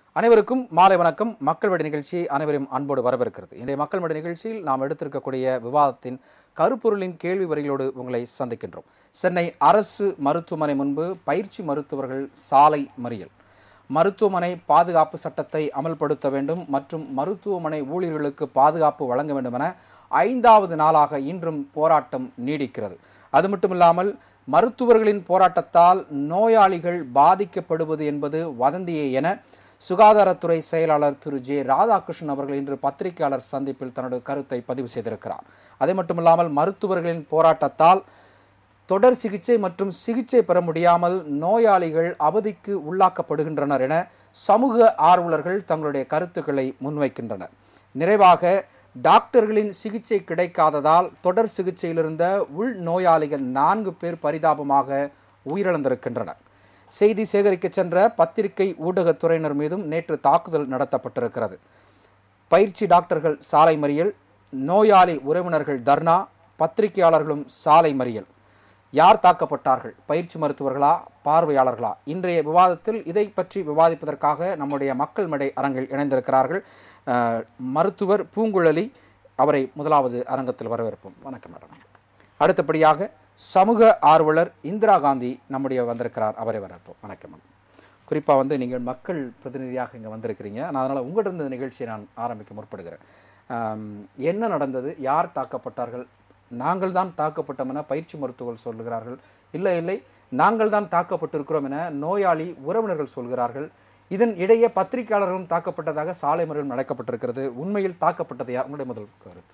அனைவருக்கும் மாலை வணக்கம் மக்கள் வடி நிகழ்ச்சி அனைவரும் அன்போடு வரவேற்கிறது இன்றைய மக்கள் வடி நிகழ்ச்சியில் நாம் எடுத்திருக்கக்கூடிய விவாதத்தின் கருப்பொருளின் கேள்வி வரிகளோடு உங்களை சந்திக்கின்றோம் சென்னை அரசு மருத்துவமனை முன்பு பயிற்சி மருத்துவர்கள் சாலை மறியல் மருத்துவமனை பாதுகாப்பு சட்டத்தை அமல்படுத்த வேண்டும் மற்றும் மருத்துவமனை ஊழியர்களுக்கு பாதுகாப்பு வழங்க வேண்டும் என ஐந்தாவது நாளாக இன்றும் போராட்டம் நீடிக்கிறது அது மட்டுமில்லாமல் மருத்துவர்களின் போராட்டத்தால் நோயாளிகள் பாதிக்கப்படுவது என்பது வதந்தியே என சுகாதாரத்துறை செயலாளர் திரு ஜே ராதாகிருஷ்ணன் அவர்கள் இன்று பத்திரிகையாளர் சந்திப்பில் தனது கருத்தை பதிவு செய்திருக்கிறார் அது மட்டுமில்லாமல் மருத்துவர்களின் போராட்டத்தால் தொடர் சிகிச்சை மற்றும் சிகிச்சை பெற முடியாமல் நோயாளிகள் அவதிக்கு உள்ளாக்கப்படுகின்றனர் என சமூக ஆர்வலர்கள் தங்களுடைய கருத்துக்களை முன்வைக்கின்றனர் நிறைவாக டாக்டர்களின் சிகிச்சை கிடைக்காததால் தொடர் சிகிச்சையிலிருந்த உள் நோயாளிகள் நான்கு பேர் பரிதாபமாக உயிரிழந்திருக்கின்றனர் செய்தி சேகரிக்க சென்ற பத்திரிகை ஊடகத்துறையினர் மீதும் நேற்று தாக்குதல் நடத்தப்பட்டிருக்கிறது பயிற்சி டாக்டர்கள் சாலை மறியல் நோயாளி உறவினர்கள் தர்ணா பத்திரிகையாளர்களும் சாலை மறியல் யார் தாக்கப்பட்டார்கள் பயிற்சி மருத்துவர்களா பார்வையாளர்களா இன்றைய விவாதத்தில் இதை பற்றி விவாதிப்பதற்காக நம்முடைய மக்கள் மேடை அரங்கில் இணைந்திருக்கிறார்கள் அஹ், மருத்துவர் பூங்குழலி அவரை முதலாவது அரங்கத்தில் வரவேற்போம் வணக்கம் மேடம் அடுத்தபடியாக சமூக ஆர்வலர் இந்திரா காந்தி நம்முடைய வந்திருக்கிறார் அவரை வரவேற்போம் வணக்கம் மேடம் குறிப்பாக வந்து நீங்கள் மக்கள் பிரதிநிதியாக இங்கே வந்திருக்கிறீங்க நான் அதனால் உங்கள்கிட்ட இந்த நிகழ்ச்சியை நான் ஆரம்பிக்க முற்படுகிறேன் ஆம், என்ன நடந்தது யார் தாக்கப்பட்டார்கள் நாங்கள் தான் தாக்கப்பட்டோம் என பயிற்சி மருத்துவர்கள் சொல்கிறார்கள் இல்லை இல்லை நாங்கள் தான் தாக்கப்பட்டிருக்கிறோம் என நோயாளி உறவினர்கள் சொல்கிறார்கள் இதன் இடையே பத்திரிகையாளர்களும் தாக்கப்பட்டதாக சாலை மறியல் நடக்கப்பட்டிருக்கிறது உண்மையில் தாக்கப்பட்டது யார் உங்களுடைய முதல் கருத்து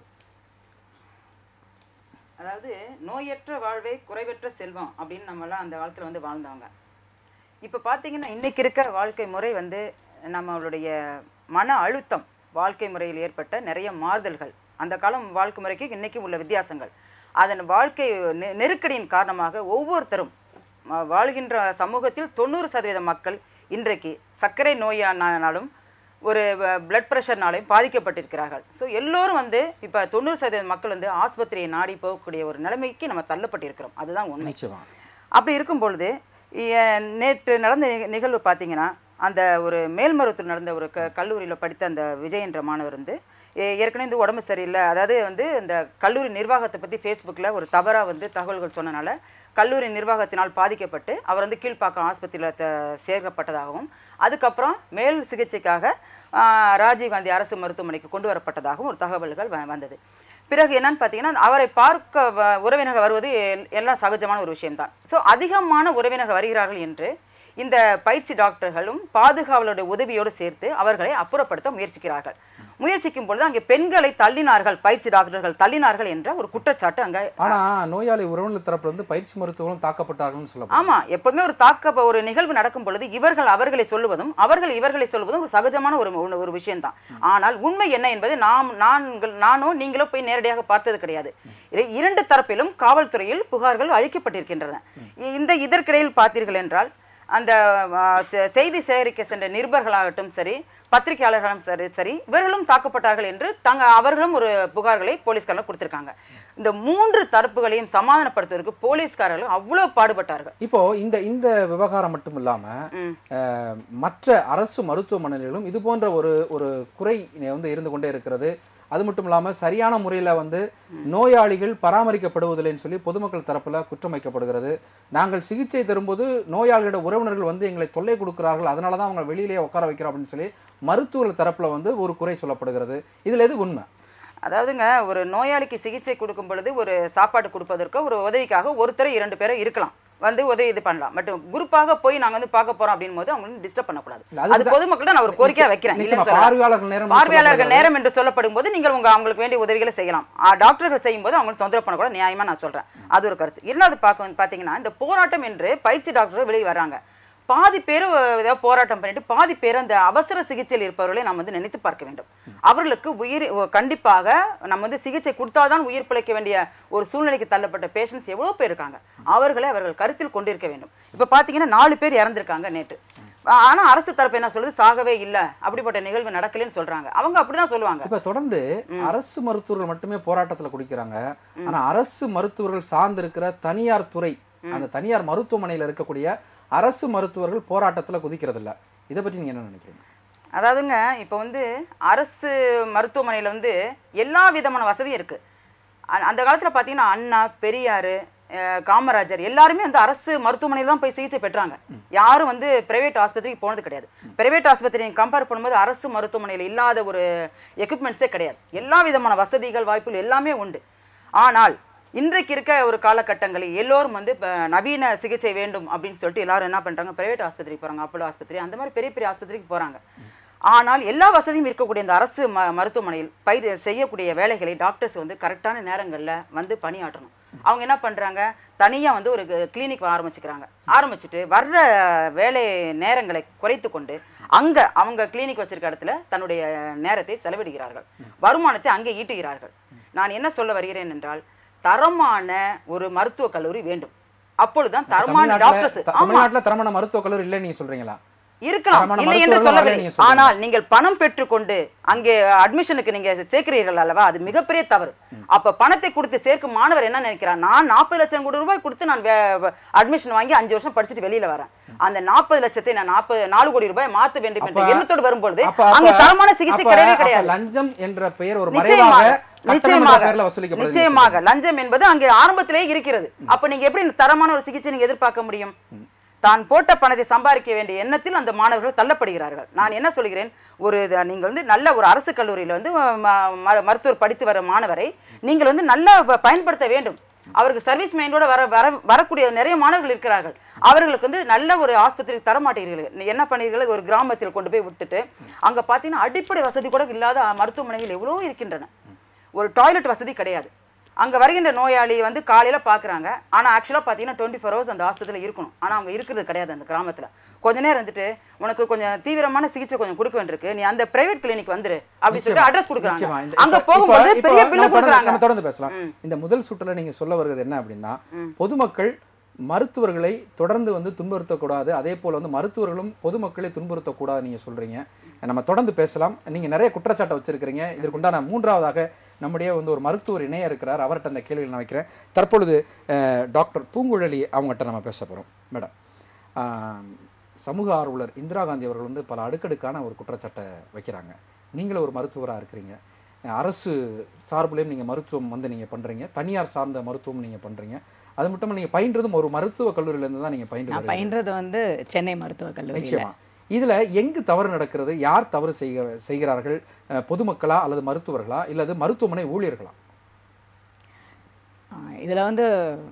அதாவது நோயற்ற வாழ்வே குறைவற்ற செல்வம் அப்படின்னு நம்மலாம் அந்த காலத்தில் வந்து வாழ்ந்தவங்க இப்போ பார்த்தீங்கன்னா இன்னைக்கு இருக்க வாழ்க்கை முறை வந்து நம்மளுடைய மன அழுத்தம் வாழ்க்கை முறையில் ஏற்பட்ட நிறைய மாறுதல்கள் அந்த காலம் வாழ்க்கை முறைக்கு இன்னைக்கு உள்ள வித்தியாசங்கள் அதன் வாழ்க்கை நெ- நெருக்கடியின் காரணமாக ஒவ்வொருத்தரும் ம- வாழ்கின்ற சமூகத்தில் தொண்ணூறு சதவீத மக்கள் இன்றைக்கு சர்க்கரை நோயானாலும் ஒரு பிளட் ப்ரெஷர்னாலையும் பாதிக்கப்பட்டிருக்கிறார்கள் ஸோ எல்லோரும் வந்து இப்போ தொண்ணூறு சதவீத மக்கள் வந்து ஆஸ்பத்திரியை நாடி போகக்கூடிய ஒரு நிலைமைக்கு நம்ம தள்ளப்பட்டிருக்கிறோம் அதுதான் உண்மை நிச்சயமா அப்படி இருக்கும் பொழுது எ- நேற்று நடந்த நிக- நிகழ்வு பார்த்தீங்கன்னா அந்த ஒரு மேல்மருவத்தூர் நடந்த ஒரு க கல்லூரியில் படித்த அந்த விஜய் என்ற மாணவர் வந்து ஏ- ஏற்கனவே இந்த உடம்பு சரியில்லை அதாவது வந்து இந்த கல்லூரி நிர்வாகத்தை பற்றி ஃபேஸ்புக்கில் ஒரு தவறாக வந்து தகவல்கள் சொன்னனால கல்லூரி நிர்வாகத்தினால் பாதிக்கப்பட்டு அவர் வந்து கீழ்ப்பாக்கம் ஆஸ்பத்திரியில் த சேர்க்கப்பட்டதாகவும் அதுக்கப்புறம் மேல் சிகிச்சைக்காக ஆ, ராஜீவ்காந்தி அரசு மருத்துவமனைக்கு கொண்டு வரப்பட்டதாகவும் ஒரு தகவல்கள் வ- வந்தது பிறகு என்னன்னு பார்த்தீங்கன்னா அவரை பார்க்க வ- உறவினர்கள் வருவது எல்- எல்லாம் சகஜமான ஒரு விஷயம்தான் ஸோ அதிகமான உறவினர்கள் வருகிறார்கள் என்று இந்த பயிற்சி டாக்டர்களும் பாதுகாவலருடைய உதவியோடு சேர்த்து அவர்களை அப்புறப்படுத்த முயற்சிக்கிறார்கள் முயற்சிக்கும் பொழுது அங்கே பெண்களை தள்ளினார்கள் பயிற்சி டாக்டர்கள் தள்ளினார்கள் என்ற ஒரு குற்றச்சாட்டு அங்கே ஆனா நோயாளி உறவினர் தரப்புல இருந்து பயிற்சி மருத்துவர்களும் தாக்கப்பட்டார்கள்னு சொல்லப்படுது ஆமா எப்பவுமே ஒரு தாக்க ஒரு நிகழ்வு நடக்கும் பொழுது இவர்கள் அவர்களை சொல்லுவதும் அவர்கள் இவர்களை சொல்லுவதும் ஒரு சகஜமான ஒரு ஒரு- ஒரு விஷயம்தான் ஆனால் உண்மை என்ன என்பதை நாம் நான்கள் நானோ நீங்களோ போய் நேரடியாக பார்த்தது கிடையாது இர- இரண்டு தரப்பிலும் காவல்துறையில் புகார்கள் அளிக்கப்பட்டிருக்கின்றன இ- இந்த இதற்கிடையில் பார்த்தீர்கள் என்றால் அந்த ஆ, செ- செய்தி சேகரிக்க சென்ற நிருபர்களாகட்டும் சரி பத்திரிகையாளர்களும் சரி சரி இவர்களும் தாக்கப்பட்டார்கள் என்று தங்க அவர்களும் ஒரு புகார்களை போலீஸ்காரர்கள் கொடுத்திருக்காங்க இந்த மூன்று தரப்புகளையும் சமாதானப்படுத்துவதற்கு போலீஸ்காரர்கள் அவ்வளவு பாடுபட்டார்கள் இப்போ இந்த இந்த விவகாரம் மட்டும் இல்லாம அஹ், மற்ற அரசு மருத்துவமனைகளிலும் இது போன்ற ஒரு ஒரு குறை வந்து இருந்து கொண்டே இருக்கிறது அது மட்டும் இல்லாம சரியான முறையில வந்து நோயாளிகள் பராமரிக்கப்படுவதில்லைன்னு சொல்லி பொதுமக்கள் தரப்புல குற்றம் வைக்கப்படுகிறது நாங்கள் சிகிச்சை தரும்போது நோயாளிகளோட உறவினர்கள் வந்து எங்களை தொல்லை கொடுக்கிறார்கள் அதனால தான் அவங்க வெளியிலேயே உட்கார வைக்கிறோம் அப்படின்னு சொல்லி மருத்துவர்கள் தரப்புல வந்து ஒரு குறை சொல்லப்படுகிறது இதுல எது உண்மை அதாவதுங்க ஒரு நோயாளிக்கு சிகிச்சை கொடுக்கும் பொழுது ஒரு சாப்பாடு கொடுப்பதற்கோ ஒரு உதவிக்காக ஒருத்தர் இரண்டு பேரை இருக்கலாம் வந்து உதவி இது பண்ணலாம் பட் குரூப்பாக போய் நாங்க வந்து பார்க்க போறோம் அப்படின் போது அவங்களுக்கு டிஸ்டர்ப் பண்ணக்கூடாது இல்ல, அதுக்கு அது பொதுமக்கள் நான் ஒரு கோரிக்கையா வைக்கிறேன் நிச்சயமா இல்லைன்னு சொல்லல. பார்வையாளர்கள் நேரம் என்று பார்வையாளர்கள் சொல்லப்படுகிறது. நேரம் என்று சொல்லப்படும் போது நீங்கள் உங்க அவங்களுக்கு வேண்டிய உதவிகளை செய்யலாம் ஆ, டாக்டர்கள் செய்யும் போது அவங்களுக்கு தொந்தரவு பண்ணக்கூடாது நியாயமா நான் சொல்றேன் அது ஒரு கருத்து இரண்டாவது பார்க்க வந்து பாத்தீங்கன்னா இந்த போராட்டம் என்று பயிற்சி டாக்டர்கள் வெளியே வராங்க பாதி பேர் ஏதாவது போராட்டம் பண்ணிட்டு பாதி பேர் அந்த அவசர சிகிச்சையில் இருப்பவர்களை நாம் வந்து நினைத்து பார்க்க வேண்டும் அவர்களுக்கு உயிர் ஒ- கண்டிப்பாக நம்ம வந்து சிகிச்சை கொடுத்தாதான் உயிர் பிழைக்க வேண்டிய ஒரு சூழ்நிலைக்கு தள்ளப்பட்ட பேஷண்ட்ஸ் எவ்வளோ பேர் இருக்காங்க அவர்களை அவர்கள் கருத்தில் கொண்டிருக்க வேண்டும் இப்போ பார்த்தீங்கன்னா நாலு பேர் இறந்திருக்காங்க நேற்று ஆனா அரசு தரப்பு என்ன சொல்லுது சாகவே இல்ல அப்படிப்பட்ட நிகழ்வு நடக்கலைன்னு சொல்றாங்க அவங்க அப்படிதான் சொல்லுவாங்க இப்ப தொடர்ந்து அரசு மருத்துவர்கள் மட்டுமே போராட்டத்துல குடிக்கிறாங்க ஆனா அரசு மருத்துவர்கள் சார்ந்திருக்கிற தனியார் துறை அந்த தனியார் மருத்துவமனையில இருக்கக்கூடிய அரசு மருத்துவர்கள் போராட்டத்துல குதிக்கிறது இல்ல இதை பற்றி நீங்க என்ன நினைக்கிறீங்க அதாவதுங்க இப்போ வந்து அரசு மருத்துவமனையில் வந்து எல்லா விதமான வசதியும் இருக்குது அந்த காலத்தில் பார்த்தீங்கன்னா அண்ணா பெரியார் அஹ், காமராஜர் எல்லாருமே வந்து அரசு மருத்துவமனையில் தான் போய் சிகிச்சை பெற்றாங்க யாரும் வந்து பிரைவேட் ஆஸ்பத்திரிக்கு போனது கிடையாது பிரைவேட் ஆஸ்பத்திரி கம்பேர் பண்ணும்போது அரசு மருத்துவமனையில் இல்லாத ஒரு எக்யூப்மெண்ட்ஸே கிடையாது எல்லா விதமான வசதிகள் வாய்ப்புகள் எல்லாமே உண்டு ஆனால் இன்றைக்கு இருக்க ஒரு காலகட்டங்களில் எல்லோரும் வந்து இப்ப நவீன சிகிச்சை வேண்டும் அப்படின்னு சொல்லிட்டு எல்லாரும் என்ன பண்றாங்க பிரைவேட் ஆஸ்பத்திரிக்கு போறாங்க அப்போலோ ஆஸ்பத்திரி அந்த மாதிரி பெரிய பெரிய ஆஸ்பத்திரிக்கு போறாங்க ஆனால் எல்லா வசதியும் இருக்கக்கூடிய இந்த அரசு ம மருத்துவமனையில் பயிர் செய்யக்கூடிய வேலைகளை டாக்டர்ஸ் வந்து கரெக்டான நேரங்களில் வந்து பணியாற்றணும் அவங்க என்ன பண்றாங்க தனியா வந்து ஒரு கிளினிக் ஆரம்பிச்சுக்கிறாங்க ஆரம்பிச்சுட்டு வர்ற வேலை நேரங்களை குறைத்து கொண்டு அங்க அவங்க கிளினிக் வச்சிருக்க இடத்துல தன்னுடைய நேரத்தை செலவிடுகிறார்கள் வருமானத்தை அங்கே ஈட்டுகிறார்கள் நான் என்ன சொல்ல வருகிறேன் என்றால் தரமான ஒரு மருத்துவக் கல்லூரி வேண்டும் அப்பொழுதுதான் தரமான டாக்டர்ஸ் தமிழ்நாட்டுல த- ஆமா தமிழ்நாட்டுல தரமான மருத்துவக் கல்லூரி இல்லைன்னு நீங்க சொல்றீங்களா இருக்கலாம் தரமான இல்லை என்று மருத்துவர்கள் சொல்லவில்லை வரலை நீங்க சொல்றீங்க. ஆனால் நீங்கள் பணம் பெற்றுக்கொண்டு அங்கே அட்மிஷனுக்கு நீங்க சேர்க்கிறீர்கள் அல்லவா அது மிகப்பெரிய தவறு அப்ப பணத்தை கொடுத்து சேர்க்கும் மாணவர் என்ன நினைக்கிறார் நான் நாற்பது லட்சம் கோடி ரூபாய் கொடுத்து நான் அட்மிஷன் வாங்கி அஞ்சு வருஷம் படிச்சுட்டு வெளியில வரேன் அந்த நாற்பது லட்சத்தை நான் நாற்பது நாலு கோடி ரூபாய் மாத்த வேண்டும் என்ற அப்ப- எண்ணத்தோடு வரும்பொழுது அப்ப- அங்கே அப்ப- தரமான சிகிச்சை அப்ப- கிடையவே அப்ப கிடையாது லஞ்சம் என்ற பெயர் ஒரு நிச்சயமாக மறைவாக கட்டணம் என்ற நிச்சயமாக பெயர்ல வசூலிக்கப்படுது நீங்க நிச்சயமாக லஞ்சம் என்பது அங்கே ஆரம்பத்திலே இருக்கிறது அப்ப நீங்க எப்படி இந்த தரமான ஒரு சிகிச்சை நீங்க எதிர்பார்க்க முடியும் தான் போட்ட பணத்தை சம்பாதிக்க வேண்டிய எண்ணத்தில் அந்த மாணவர்கள் தள்ளப்படுகிறார்கள் நான் என்ன சொல்கிறேன் ஒரு இத- நீங்க வந்து நல்ல ஒரு அரசு கல்லூரியில வந்து ம- ம- மருத்துவர் படித்து வர மாணவரை நீங்கள் வந்து நல்லா ப- பயன்படுத்த வேண்டும் அவருக்கு சர்வீஸ் மைண்டோட வர வர வரக்கூடிய நிறைய மாணவர்கள் இருக்கிறார்கள் அவர்களுக்கு வந்து நல்ல ஒரு ஆஸ்பத்திரிக்கு தர மாட்டீர்கள் நீ என்ன பண்ணீர்கள் ஒரு கிராமத்தில் கொண்டு போய் விட்டுட்டு அங்க பார்த்தீங்கன்னா அடிப்படை வசதி கூட இல்லாத மருத்துவமனைகள் எவ்வளவோ இருக்கின்றன ஒரு டாய்லெட் வசதி கிடையாது அங்க வருகின்ற நோயாளி வந்து காலையில பாக்குறாங்க ஆனா ஆக்சுவலா பாத்தீங்கன்னா டுவெண்ட்டி ஃபோர் ஹவர்ஸ் அந்த ஹாஸ்பிட்டல் இருக்கணும் ஆனா அவங்க இருக்கிறது கிடையாது அந்த கிராமத்துல கொஞ்ச நேரம் இருந்துட்டு உனக்கு கொஞ்சம் தீவிரமான சிகிச்சை கொஞ்சம் கொடுக்க வேண்டியிருக்கு நீ அந்த பிரைவேட் கிளினிக் வந்துரு அப்படின்னு சொல்லிட்டு அட்ரஸ் நிச்சயமா. கொடுக்குறாங்க இந்த- அங்க இப்ப- போகும்போது இப்ப- பெரிய இப்ப பில்லு நம்ம தொடர்ந்து- கொடுக்குறாங்க நம்ம தொடர்ந்து பேசலாம் இந்த முதல் சுற்றுல நீங்க சொல்ல வருகிறது என்ன அப்படின்னா பொதுமக்கள் மருத்துவர்களை தொடர்ந்து வந்து துன்புறுத்தக்கூடாது அதே போல வந்து மருத்துவர்களும் பொதுமக்களை துன்புறுத்தக்கூடாது நீங்க சொல்றீங்க நம்ம தொடர்ந்து பேசலாம் நீங்க நிறைய குற்றச்சாட்டை வச்சிருக்கிறீங்க இதற்குண்டான மூன்றாவதாக நம்முடைய வந்து ஒரு மருத்துவர் இணைய இருக்கிறார் அவர்கிட்ட அந்த கேள்வியில் நான் வைக்கிறேன் தற்பொழுது அஹ், டாக்டர் பூங்குழலி அவங்ககிட்ட நம்ம பேச போறோம் மேடம் ஆம், சமூக ஆர்வலர் இந்திரா காந்தி அவர்கள் வந்து பல அடுக்கடுக்கான ஒரு குற்றச்சாட்டை வைக்கிறாங்க நீங்களும் ஒரு மருத்துவராக இருக்கிறீங்க அஹ் அரசு சார்புலையும் நீங்கள் மருத்துவம் வந்து நீங்கள் பண்ணுறீங்க தனியார் சார்ந்த மருத்துவம் நீங்கள் பண்ணுறீங்க அது மட்டும் இல்லை நீங்கள் பயின்றதும் ஒரு மருத்துவக் கல்லூரியிலேருந்து தான் நீங்கள் பயின்று நான் வரீங்க. பயின்றது வந்து சென்னை மருத்துவக் கல்லூரியில் நிச்சயமா இதுல எங்கு தவறு நடக்கிறது யார் தவறு செய்க செய்கிறார்கள் அஹ், பொதுமக்களா அல்லது மருத்துவர்களா இல்லது மருத்துவமனை ஊழியர்களா இதில் வந்து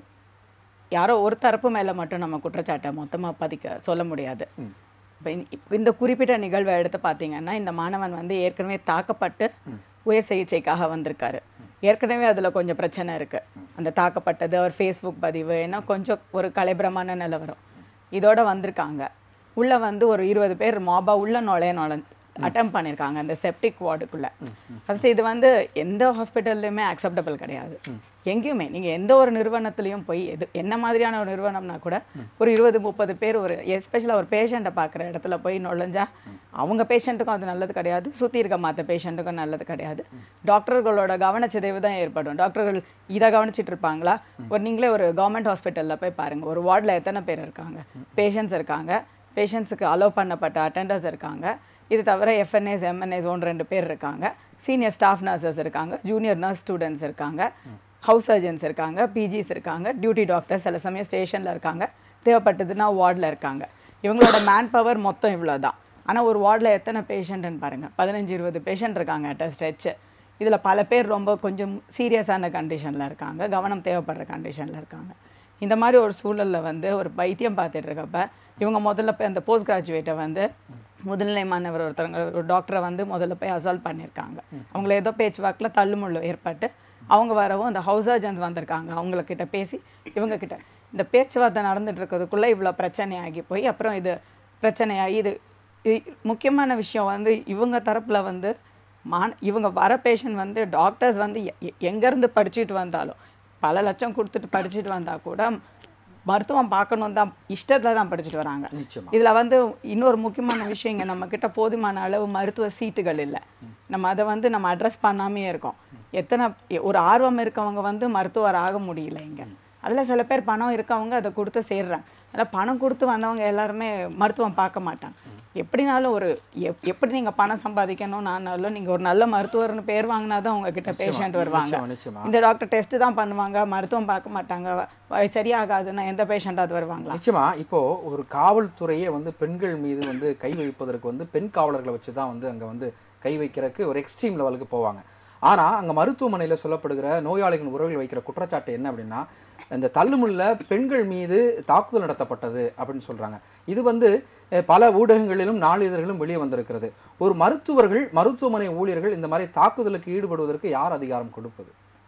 யாரோ ஒரு தரப்பு மேலே மட்டும் நம்ம குற்றச்சாட்டை மொத்தமாக பதிக்க சொல்ல முடியாது இப்போ இந்த குறிப்பிட்ட நிகழ்வை எடுத்து பார்த்தீங்கன்னா இந்த மாணவன் வந்து ஏற்கனவே தாக்கப்பட்டு உயர் சிகிச்சைக்காக வந்திருக்காரு ஏற்கனவே அதில் கொஞ்சம் பிரச்சனை இருக்கு அந்த தாக்கப்பட்டது அவர் ஃபேஸ்புக் பதிவு ஏன்னா கொஞ்சம் ஒரு கலைபரமான நிலவரம் இதோட வந்திருக்காங்க உள்ள வந்து ஒரு இருபது பேர் மாபா உள்ள நுழைய நுழை அட்டம் பண்ணியிருக்காங்க அந்த செப்டிக் வார்டுக்குள்ள ஃபர்ஸ்ட் இது வந்து எந்த ஹாஸ்பிட்டல்லையுமே அக்செப்டபிள் கிடையாது எங்கேயுமே நீங்க எந்த ஒரு நிறுவனத்துலயும் போய் எது என்ன மாதிரியான ஒரு நிறுவனம்னா கூட ஒரு இருபது முப்பது பேர் ஒரு எஸ்பெஷலாக ஒரு பேஷண்ட்டை பார்க்குற இடத்துல போய் நுழைஞ்சா அவங்க பேஷண்ட்டுக்கும் அது நல்லது கிடையாது சுற்றி இருக்க மற்ற பேஷண்ட்டுக்கும் நல்லது கிடையாது டாக்டர்களோட கவனச்சிதைவு தான் ஏற்படும் டாக்டர்கள் இதை கவனிச்சிட்டு இருப்பாங்களா ஒரு நீங்களே ஒரு கவர்மெண்ட் ஹாஸ்பிட்டலில் போய் பாருங்க ஒரு வார்டில் எத்தனை பேர் இருக்காங்க பேஷண்ட்ஸ் இருக்காங்க பேஷண்ட்ஸுக்கு அலோவ் பண்ணப்பட்ட அட்டெண்டர்ஸ் இருக்காங்க இது தவிர எஃப்என்ஏஸ் எம்என்ஏஸ் ஒன்று ரெண்டு பேர் இருக்காங்க சீனியர் ஸ்டாஃப் நர்சஸ் இருக்காங்க ஜூனியர் நர்ஸ் ஸ்டூடெண்ட்ஸ் இருக்காங்க ஹவுஸ் சர்ஜன்ஸ் இருக்காங்க பிஜிஸ் இருக்காங்க டியூட்டி டாக்டர்ஸ் சில சமயம் ஸ்டேஷனில் இருக்காங்க தேவைப்பட்டதுன்னா வார்டில் இருக்காங்க இவங்களோட மேன் பவர் மொத்தம் இவ்வளோ தான் ஆனால் ஒரு வார்டில் எத்தனை பேஷண்ட்டுன்னு பாருங்கள் பதினஞ்சு இருபது பேஷண்ட் இருக்காங்க அட் ஸ்ட்ரெச்சு இதில் பல பேர் ரொம்ப கொஞ்சம் சீரியஸான கண்டிஷனில் இருக்காங்க கவனம் தேவைப்படுற கண்டிஷனில் இருக்காங்க இந்த மாதிரி ஒரு சூழலில் வந்து ஒரு வைத்தியம் பார்த்துட்டு இருக்கப்ப இவங்க முதல்ல போய் அந்த போஸ்ட் கிராஜுவேட்டை வந்து முதுநிலை மாணவர் ஒருத்தவங்க ஒரு டாக்டரை வந்து முதல்ல போய் அசால்வ் பண்ணியிருக்காங்க அவங்கள ஏதோ பேச்சுவாக்கில் தள்ளுமுள்ளு ஏற்பட்டு அவங்க வரவும் அந்த ஹவுஸ் சர்ஜன்ஸ் வந்திருக்காங்க அவங்கக்கிட்ட பேசி இவங்க கிட்ட இந்த பேச்சுவார்த்தை நடந்துட்டு இருக்கிறதுக்குள்ளே இவ்வளோ பிரச்சனையாகி போய் அப்புறம் இது பிரச்சனையாகி இது இ- முக்கியமான விஷயம் வந்து இவங்க தரப்புல வந்து மான இவங்க வர பேஷண்ட் வந்து டாக்டர்ஸ் வந்து எ- எ- எங்கேருந்து படிச்சுட்டு வந்தாலும் பல லட்சம் கொடுத்துட்டு படிச்சுட்டு வந்தா கூட மருத்துவம் பார்க்கணும் தான் இஷ்டத்தில் தான் படிச்சுட்டு வராங்க நிச்சயமா இதுல வந்து இன்னொரு முக்கியமான விஷயம் இங்க நம்ம கிட்ட போதுமான அளவு மருத்துவ சீட்டுகள் இல்லை நம்ம அதை வந்து நம்ம அட்ரஸ் பண்ணாமே இருக்கோம் எத்தனை ஒரு ஆர்வம் இருக்கவங்க வந்து மருத்துவர் ஆக முடியல இங்க அதுல சில பேர் பணம் இருக்கவங்க அதை கொடுத்து சேர்றாங்க அதில் பணம் கொடுத்து வந்தவங்க எல்லாருமே மருத்துவம் பார்க்க மாட்டாங்க எப்படினாலும் ஒரு எப்- எப்படி நீங்க பணம் சம்பாதிக்கணும்னாலும் நீங்க ஒரு நல்ல மருத்துவர்னு பேர் வாங்கினா தான் உங்ககிட்ட பேஷண்ட் வருவாங்க நிச்சயமா நிச்சயமா இந்த டாக்டர் டெஸ்ட் தான் பண்ணுவாங்க மருத்துவம் பார்க்க மாட்டாங்க வ- சரியாகாதுன்னா எந்த பேஷண்டாவது வருவாங்களா நிச்சயமா இப்போ ஒரு காவல்துறையே வந்து பெண்கள் மீது வந்து கை வைப்பதற்கு வந்து பெண் காவலர்களை வச்சு தான் வந்து அங்க வந்து கை வைக்கிறதுக்கு ஒரு எக்ஸ்ட்ரீம் லெவலுக்கு போவாங்க ஆனா அங்க மருத்துவமனையில சொல்லப்படுகிற நோயாளிகள் உறவில் வைக்கிற குற்றச்சாட்டு என்ன அப்படின்னா இந்த தள்ளுமுள்ள பெண்கள் மீது தாக்குதல் நடத்தப்பட்டது அப்படின்னு சொல்றாங்க இது வந்து அஹ், பல ஊடகங்களிலும் நாளிதழ்களிலும் வெளியே வந்திருக்கிறது ஒரு மருத்துவர்கள் மருத்துவமனை ஊழியர்கள் இந்த மாதிரி தாக்குதலுக்கு ஈடுபடுவதற்கு யார் அதிகாரம் கொடுப்பது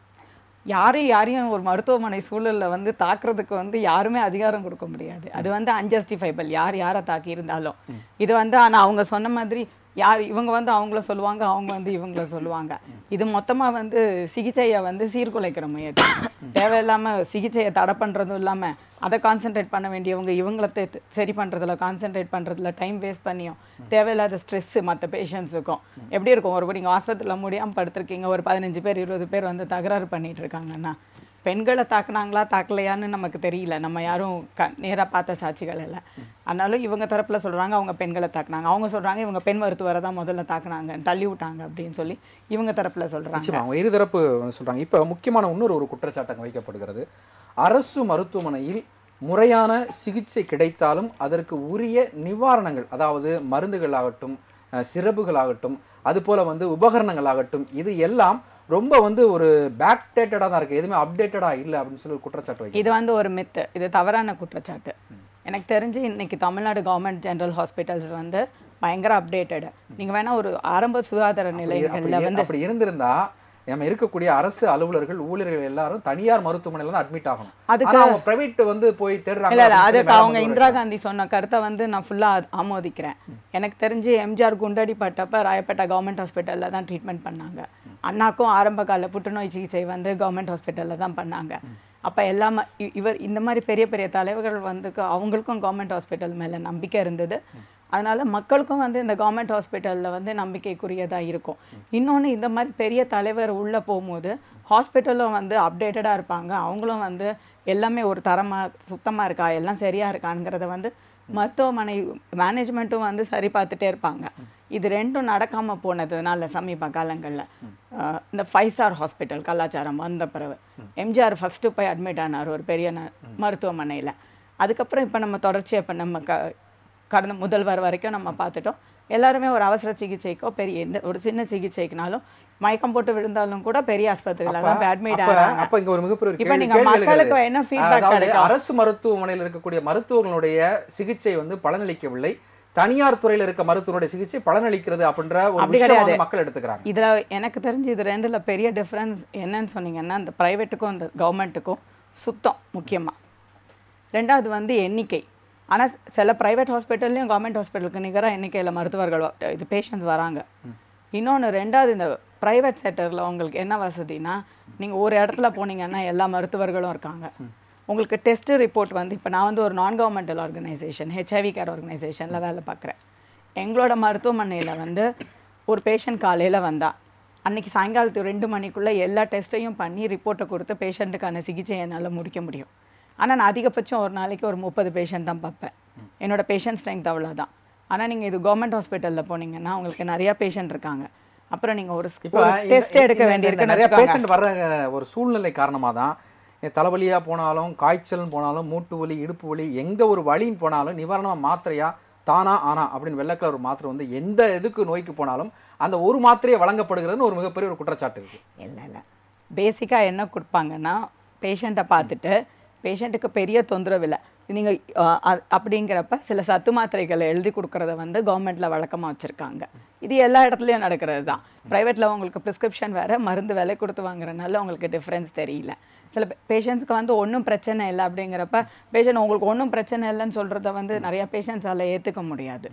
யாரையும் யாரையும் ஒரு மருத்துவமனை சூழல்ல வந்து தாக்குறதுக்கு வந்து யாருமே அதிகாரம் கொடுக்க முடியாது அது வந்து அன்ஜஸ்டிஃபைபிள் யார் யாரை தாக்கி இருந்தாலும் இது வந்து ஆனா அவங்க சொன்ன மாதிரி யார் இவங்க வந்து அவங்கள சொல்லுவாங்க அவங்க வந்து இவங்கள சொல்லுவாங்க இது மொத்தமா வந்து சிகிச்சையை வந்து சீர்குலைக்கிற முயற்சி தேவையில்லாம சிகிச்சையை தடை பண்றதும் இல்லாம அதை கான்சென்ட்ரேட் பண்ண வேண்டியவங்க இவங்கள தெ- சரி பண்றதுல கான்சென்ட்ரேட் பண்றதுல டைம் வேஸ்ட் பண்ணியும் தேவையில்லாத ஸ்ட்ரெஸ் மற்ற பேஷண்ட்ஸுக்கும் எப்படி இருக்கும் ஒரு நீங்கள் ஆஸ்பத்திரியில் முடியாம படுத்திருக்கீங்க ஒரு பதினஞ்சு பேர் இருபது பேர் வந்து தகராறு பண்ணிட்டு இருக்காங்கன்னா பெண்களை தாக்குனாங்களா தாக்கலையான்னு நமக்கு தெரியல நம்ம யாரும் க நேராக பார்த்த சாட்சிகள் இல்லை ஆனாலும் இவங்க தரப்புல சொல்றாங்க அவங்க பெண்களை தாக்குனாங்க அவங்க சொல்றாங்க இவங்க பெண் மருத்துவரை தான் முதல்ல தாக்குனாங்க தள்ளி விட்டாங்க அப்படின்னு சொல்லி இவங்க தரப்புல சொல்றாங்க நிச்சயமா அவங்க இருதரப்பு வந்து சொல்றாங்க இப்போ முக்கியமான இன்னொரு ஒரு குற்றச்சாட்டு அங்க வைக்கப்படுகிறது அரசு மருத்துவமனையில் முறையான சிகிச்சை கிடைத்தாலும் அதற்கு உரிய நிவாரணங்கள் அதாவது மருந்துகளாகட்டும் அஹ், சிரப்புகளாகட்டும் அது போல வந்து உபகரணங்களாகட்டும் இது எல்லாம் ரொம்ப வந்து ஒரு பேக்டேட்டடாக தான் இருக்கு எதுவுமே அப்டேட்டடாக இல்லை அப்படின்னு சொல்லி ஒரு குற்றச்சாட்டு வைக்க இது வந்து ஒரு மித்து இது தவறான குற்றச்சாட்டு எனக்கு தெரிஞ்சு இன்னைக்கு தமிழ்நாடு கவர்மெண்ட் ஜெனரல் ஹாஸ்பிட்டல்ஸ் வந்து பயங்கர அப்டேட்டடு நீங்க வேணா ஒரு ஆரம்ப சுகாதார அப்படி நிலையங்கள்ல இரு- வந்து அப்படி இருந்திருந்தா நம்ம இருக்கக்கூடிய அரசு அலுவலர்கள் ஊழியர்கள் எல்லாரும் தனியார் மருத்துவமனையில தான் அட்மிட் ஆகணும் அதுக்கு- ஆனா அவங்க பிரைவேட் வந்து போய் தேடுறாங்க இல்ல இல்ல அப்படின்னு சொல்லி அதுக்கு மேல அவங்க வந்து இந்திரா காந்தி சொன்ன கருத்தை வந்து நான் ஃபுல்லா ஆமோதிக்கிறேன் எனக்கு தெரிஞ்சு எம்ஜிஆர் குண்டடிப்பட்டப்ப ராயப்பேட்டை கவர்மெண்ட் ஹாஸ்பிட்டல்ல தான் ட்ரீட்மெண்ட் பண்ணாங்க அண்ணாக்கும் ஆரம்ப கால புற்றுநோய் சிகிச்சை வந்து கவர்மெண்ட் ஹாஸ்பிட்டல்ல தான் பண்ணாங்க அப்ப எல்லாமே இ- இவர் இந்த மாதிரி பெரிய பெரிய தலைவர்கள் வந்து அவங்களுக்கும் கவர்மெண்ட் ஹாஸ்பிட்டல் மேல நம்பிக்கை இருந்தது அதனால மக்களுக்கும் வந்து இந்த கவர்மெண்ட் ஹாஸ்பிட்டல்ல வந்து நம்பிக்கைக்குரியதா இருக்கும் இன்னொன்னு இந்த மாதிரி பெரிய தலைவர் உள்ள போகும்போது ஹாஸ்பிட்டலும் வந்து அப்டேட்டடா இருப்பாங்க அவங்களும் வந்து எல்லாமே ஒரு தரமா சுத்தமா இருக்கா எல்லாம் சரியா இருக்காங்கிறத வந்து மருத்துவமனை மேனேஜ்மெண்ட்டும் வந்து சரி பார்த்துட்டே இருப்பாங்க இது ரெண்டும் நடக்காம போனதுனால சமீப காலங்கள்ல அஹ், இந்த ஃபைவ் ஸ்டார் ஹாஸ்பிட்டல் கலாச்சாரம் வந்த பிறகு எம்ஜிஆர் ஃபர்ஸ்ட் போய் அட்மிட் ஆனார் ஒரு பெரிய ந- மருத்துவமனையில அதுக்கப்புறம் இப்ப நம்ம தொடர்ச்சியா இப்ப நம்ம க கடந்த முதல்வர் வரைக்கும் நம்ம பார்த்துட்டோம் எல்லாருமே ஒரு அவசர சிகிச்சைக்கோ பெரிய எந்த ஒரு சின்ன சிகிச்சைக்குனாலும் மயக்கம் போட்டு விழுந்தாலும் கூட பெரிய ஆஸ்பத்திரியில தான் போய் அட்மிட் அப்ப ஆகிறாங்க அப்ப இங்க ஒரு மிகப்பெரிய ஒரு இப்ப கேள்வி நீங்க கேள்வி மக்களுக்கு எழுகிறது. என்ன feedback அதாவது கிடைக்கும்? அரசு மருத்துவமனையில் இருக்கக்கூடிய மருத்துவர்களுடைய சிகிச்சை வந்து பலனளிக்கவில்லை தனியார் துறையில இருக்க மருத்துவருடைய சிகிச்சை பலனளிக்கிறது அப்படின்ற ஒரு அப்படி விஷயம் கிடையாது. வந்து மக்கள் எடுத்துக்கிறாங்க இதுல எனக்கு தெரிஞ்சு இது ரெண்டுல பெரிய டிஃபரன்ஸ் என்னன்னு சொன்னீங்கன்னா இந்த ப்ரைவேட்டுக்கும் இந்த கவர்மெண்ட்டுக்கும் சுத்தம் முக்கியமா ரெண்டாவது வந்து எண்ணிக்கை ஆனா சில ப்ரைவேட் ஹாஸ்பிட்டல்லையும் கவர்மெண்ட் ஹாஸ்பிட்டலுக்கு நிகரா எண்ணிக்கையில மருத்துவர்கள் வ- இது பேஷண்ட்ஸ் வராங்க இன்னொன்னு ரெண்டாவது இந்த ப்ரைவேட் செக்டர்ல உங்களுக்கு என்ன வசதினா நீங்க ஒரு இடத்துல போனீங்கன்னா எல்லா மருத்துவர்களும் இருக்காங்க உங்களுக்கு டெஸ்ட் ரிப்போர்ட் வந்து இப்போ நான் வந்து ஒரு நான் கவர்மெண்டல் ஆர்கனைசேஷன் ஹெச்ஐவி கேர் ஆர்கனைசேஷனில் வேலை பார்க்குறேன் எங்களோட மருத்துவமனையில் வந்து ஒரு பேஷண்ட் காலையில் வந்தா அன்னைக்கு சாயங்காலத்து ரெண்டு மணிக்குள்ளே எல்லா டெஸ்ட்டையும் பண்ணி ரிப்போர்ட்டை கொடுத்து பேஷண்ட்டுக்கான சிகிச்சை என்னால் முடிக்க முடியும் ஆனால் நான் அதிகபட்சம் ஒரு நாளைக்கு ஒரு முப்பது பேஷண்ட் தான் பார்ப்பேன் என்னோட பேஷண்ட் ஸ்ட்ரென்த் அவ்வளோதான் ஆனால் நீங்கள் இது கவர்மெண்ட் ஹாஸ்பிட்டலில் போனீங்கன்னா உங்களுக்கு நிறையா பேஷண்ட் இருக்காங்க அப்புறம் நீங்கள் ஒரு இப்போ டெஸ்ட் எடுக்க வேண்டியிருக்குன்னு நிறைய வச்சுக்கோங்க. பேஷண்ட் வர்ற ஒரு சூழ்நிலை காரணமாக தான் தலைவலியா போனாலும் காய்ச்சல் போனாலும் மூட்டு வலி இடுப்பு வலி எந்த ஒரு வலின்னு போனாலும் நிவாரணமா மாத்திரையா தானா ஆனா அப்படின்னு வெள்ளை கலர் மாத்திரை வந்து எந்த இதுக்கு நோய்க்கு போனாலும் அந்த ஒரு மாத்திரையை வழங்கப்படுகிறதுன்னு ஒரு மிகப்பெரிய ஒரு குற்றச்சாட்டு இருக்கு இல்லை இல்லை பேசிக்காக என்ன கொடுப்பாங்கன்னா பேஷண்ட்டை பார்த்துட்டு பேஷண்ட்டுக்கு பெரிய தொந்தரவு இல்லை நீங்கள் அப்படிங்கிறப்ப சில சத்து மாத்திரைகளை எழுதி கொடுக்கறத வந்து கவர்மெண்ட்டில் வழக்கமாக வச்சுருக்காங்க இது எல்லா இடத்துலையும் நடக்கிறது தான் ப்ரைவேட்டில் உங்களுக்கு ப்ரிஸ்கிரிப்ஷன் வேறு மருந்து விலை கொடுத்து வாங்குறதுனால உங்களுக்கு டிஃப்ரென்ஸ் தெரியல சில பேஷண்ட்ஸ்க்கு வந்து ஒன்றும் பிரச்சனை இல்லை அப்படிங்கிறப்ப பேஷண்ட் உங்களுக்கு ஒன்றும் பிரச்சனை இல்லைன்னு சொல்கிறத வந்து நிறைய பேஷண்ட்ஸால் ஏற்றுக்க முடியாது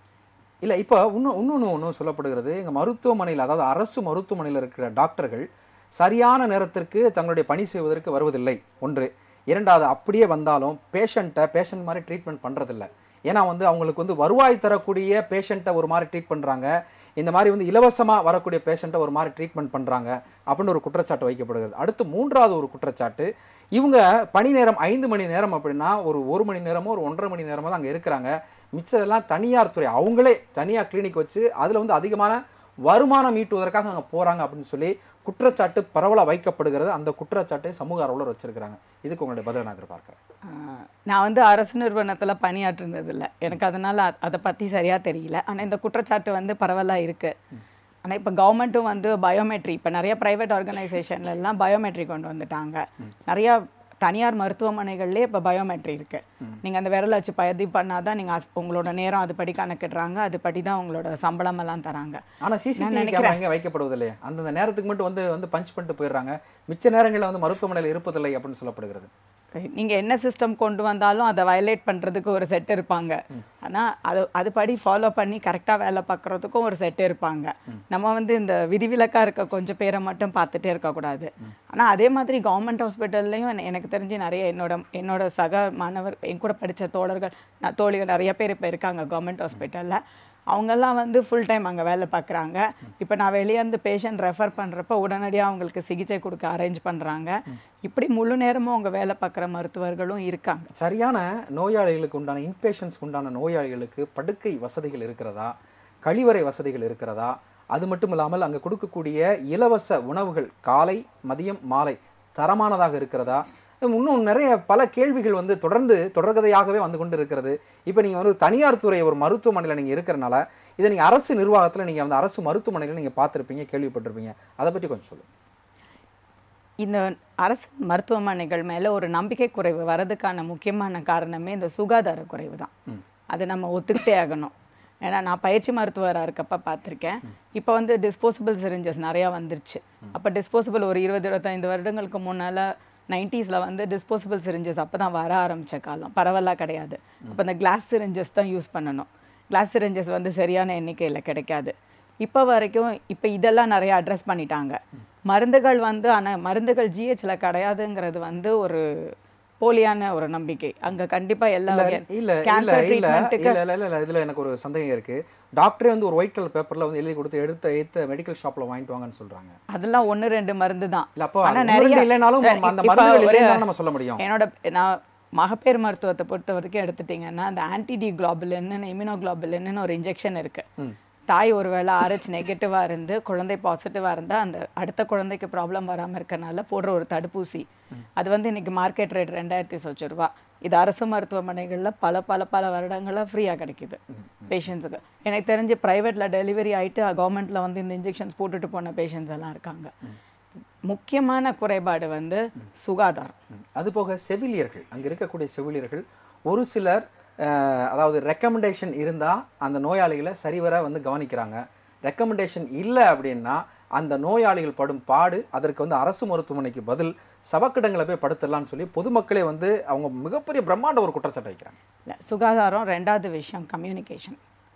இல்ல இப்போ இன்னும் இன்னொன்று ஒன்று சொல்லப்படுகிறது எங்க மருத்துவமனையில் அதாவது அரசு மருத்துவமனையில் இருக்கிற டாக்டர்கள் சரியான நேரத்திற்கு தங்களுடைய பணி செய்வதற்கு வருவதில்லை ஒன்று இரண்டாவது அப்படியே வந்தாலும் பேஷண்ட்டை பேஷண்ட் மாதிரி ட்ரீட்மெண்ட் பண்றதில்ல ஏன்னா வந்து அவங்களுக்கு வந்து வருவாய் தரக்கூடிய பேஷண்ட்டை ஒரு மாதிரி ட்ரீட் பண்ணுறாங்க இந்த மாதிரி வந்து இலவசமாக வரக்கூடிய பேஷண்ட்டை ஒரு மாதிரி ட்ரீட்மெண்ட் பண்ணுறாங்க அப்படின்னு ஒரு குற்றச்சாட்டு வைக்கப்படுகிறது அடுத்து மூன்றாவது ஒரு குற்றச்சாட்டு இவங்க பணி நேரம் ஐந்து மணி நேரம் அப்படின்னா ஒரு ஒரு மணி நேரமோ ஒரு ஒன்றரை மணி நேரமோ தான் அங்கே இருக்கிறாங்க மிச்சதெல்லாம் தனியார் துறை அவங்களே தனியார் கிளினிக் வச்சு அதில் வந்து அதிகமான வருமானம் ஈட்டுவதற்காக அங்கே போகிறாங்க அப்படின்னு சொல்லி குற்றச்சாட்டு பரவலாக வைக்கப்படுகிறது அந்த குற்றச்சாட்டை சமூக ஆர்வலர் வச்சிருக்கிறாங்க இதுக்கு உங்களுடைய பதிலை நான் எதிர்பார்க்கிறேன் ஆஹ் நான் வந்து அரசு நிறுவனத்தில் பணியாற்றுனது இல்லை எனக்கு அதனால் அதை பற்றி சரியாக தெரியல ஆனால் இந்த குற்றச்சாட்டு வந்து பரவலாக இருக்குது ஆனால் இப்போ கவர்மெண்ட்டும் வந்து பயோமெட்ரி இப்போ நிறைய ப்ரைவேட் ஆர்கனைசேஷன்லாம் பயோமெட்ரி கொண்டு வந்துட்டாங்க நிறையா தனியார் மருத்துவமனைகள்லேயே இப்போ பயோமெட்ரி இருக்குது நீங்கள் அந்த விரல் வச்சு பதிவு பண்ணால் தான் நீங்கள் உங்களோட நேரம் அதுபடி கணக்கிடுறாங்க அதுபடி தான் உங்களோட சம்பளம் எல்லாம் தராங்க ஆனால் சிசிடிவி கேமரா எங்கே வைக்கப்படுவதில்லையே அந்தந்த நேரத்துக்கு மட்டும் வந்து வந்து பஞ்ச் பண்ணிட்டு போயிடுறாங்க மிச்ச நேரங்களில் வந்து மருத்துவமனையில் இருப்பதில்லை அப்படின்னு சொல்லப்படுகிறது நீங்க என்ன சிஸ்டம் கொண்டு வந்தாலும் அதை வயலேட் பண்றதுக்கு ஒரு செட் இருப்பாங்க ஆனா அது அதுபடி ஃபாலோ பண்ணி கரெக்டா வேலை பார்க்கறதுக்கும் ஒரு செட் இருப்பாங்க நம்ம வந்து இந்த விதிவிலக்கா இருக்க கொஞ்சம் பேரை மட்டும் பார்த்துட்டே இருக்கக்கூடாது ஆனா அதே மாதிரி கவர்மெண்ட் ஹாஸ்பிட்டல்லையும் எனக்கு தெரிஞ்சு நிறைய என்னோட என்னோட சக மாணவர் என் கூட படிச்ச தோழர்கள் ந- தோழிகள் நிறைய பேர் இப்போ இருக்காங்க கவர்மெண்ட் ஹாஸ்பிட்டல்ல அவங்கெல்லாம் வந்து ஃபுல் டைம் அங்கே வேலை பார்க்குறாங்க இப்போ நான் வெளியே இருந்து பேஷண்ட் ரெஃபர் பண்ணுறப்ப உடனடியாக அவங்களுக்கு சிகிச்சை கொடுக்க அரேஞ்ச் பண்ணுறாங்க இப்படி முழு நேரமும் அவங்க வேலை பார்க்குற மருத்துவர்களும் இருக்காங்க சரியான நோயாளிகளுக்கு உண்டான இன்பேஷன்ஸ்க்கு உண்டான நோயாளிகளுக்கு படுக்கை வசதிகள் இருக்கிறதா கழிவறை வசதிகள் இருக்கிறதா அது மட்டும் இல்லாமல் அங்கே கொடுக்கக்கூடிய இலவச உணவுகள் காலை மதியம் மாலை தரமானதாக இருக்கிறதா இன்னும் நிறைய பல கேள்விகள் வந்து தொடர்ந்து தொடர்கதையாகவே வந்து கொண்டு இருக்கிறது இப்போ நீங்கள் வந்து தனியார் துறை ஒரு மருத்துவமனையில் நீங்கள் இருக்கிறனால இதை நீங்கள் அரசு நிர்வாகத்தில் நீங்கள் வந்து அரசு மருத்துவமனையில் நீங்கள் பார்த்துருப்பீங்க கேள்விப்பட்டிருப்பீங்க அதை பற்றி கொஞ்சம் சொல்லுங்கள் இந்த அரசு மருத்துவமனைகள் மேலே ஒரு நம்பிக்கை குறைவு வரதுக்கான முக்கியமான காரணமே இந்த சுகாதார குறைவு தான் அதை நம்ம ஒத்துக்கிட்டே ஆகணும் ஏன்னா நான் பயிற்சி மருத்துவராக இருக்கப்ப பார்த்துருக்கேன் இப்போ வந்து டிஸ்போசபிள் சிரிஞ்சஸ் நிறையா வந்துருச்சு அப்போ டிஸ்போசபிள் ஒரு இருபது இருபத்தைந்து வருடங்களுக்கு முன்னால் நைன்ட்டீஸில் வந்து டிஸ்போசபிள் சிரிஞ்சஸ் அப்போ தான் வர ஆரம்பித்த காலம் பரவலாக கிடையாது அப்போ இந்த கிளாஸ் சிரிஞ்சஸ் தான் யூஸ் பண்ணணும் கிளாஸ் சிரிஞ்சஸ் வந்து சரியான எண்ணிக்கையில் கிடைக்காது இப்போ வரைக்கும் இப்போ இதெல்லாம் நிறைய அட்ரஸ் பண்ணிட்டாங்க மருந்துகள் வந்து ஆனால் மருந்துகள் ஜிஹெச்ல கிடையாதுங்கிறது வந்து ஒரு போலியான ஒரு நம்பிக்கை அங்க கண்டிப்பா எல்லா இல்ல வகையான இல்ல இல்ல கேன்சர் இல்ல ட்ரீட்மெண்ட்டுக்கு இல்ல இல்ல இல்ல இல்ல இதுல எனக்கு ஒரு சந்தேகம் இருக்கு டாக்டரே வந்து ஒரு ஒயிட் கலர் பேப்பர்ல வந்து எழுதி கொடுத்து எடுத்த எடுத்த மெடிக்கல் ஷாப்ல வாங்கிட்டு வாங்கன்னு சொல்றாங்க அதெல்லாம் ஒண்ணு ரெண்டு மருந்து தான் இல்ல அப்போ ஆனா ஒண்ணு நிறைய- ரெண்டு இல்லைனாலும் இப்ப அந்த மருந்துகள் ஒரு- இல்லைன்னு நம்ம சொல்ல முடியும் என்னோட நான் மகப்பேறு மருத்துவத்தை பொறுத்த வரைக்கும் எடுத்துட்டிங்கன்னா அந்த ஆன்டிடி குளோபுலின்னு இம்யூனோகுளோபுலின்னு ஒரு இன்ஜெக்ஷன் இருக்கு தாய் ஒருவேளை ஆர்ஹெச் நெகட்டிவாக இருந்து குழந்தை பாசிட்டிவாக இருந்தால் அந்த அடுத்த குழந்தைக்கு ப்ராப்ளம் வராமல் இருக்கனால போடுற ஒரு தடுப்பூசி அது வந்து இன்னைக்கு மார்க்கெட் ரேட் ரெண்டாயிரத்தி சொச்சு ரூபா இது அரசு மருத்துவமனைகளில் பல பல பல வருடங்களாக ஃப்ரீயாக கிடைக்குது பேஷண்ட்ஸுக்கு எனக்கு தெரிஞ்சு ப்ரைவேட்டில் டெலிவரி ஆயிட்டு கவர்மெண்ட்டில் வந்து இந்த இன்ஜெக்ஷன்ஸ் போட்டுட்டு போன பேஷண்ட்ஸ் எல்லாம் இருக்காங்க முக்கியமான குறைபாடு வந்து சுகாதாரம் ம். அது போக செவிலியர்கள் அங்க இருக்கக்கூடிய செவிலியர்கள் ஒரு சிலர் அஹ், அதாவது ரெக்கமெண்டேஷன் இருந்தா அந்த நோயாளிகளை சரிவர வந்து கவனிக்கிறாங்க ரெக்கமெண்டேஷன் இல்லை அப்படின்னா அந்த நோயாளிகள் படும் பாடு அதற்கு வந்து அரசு மருத்துவமனைக்கு பதில் சவக்கிடங்களை போய் படுத்தலாம்னு சொல்லி பொதுமக்களே வந்து அவங்க மிகப்பெரிய பிரம்மாண்ட ஒரு குற்றச்சாட்டு வைக்கிறாங்க இல்ல, சுகாதாரம் ரெண்டாவது விஷயம் கம்யூனிகேஷன்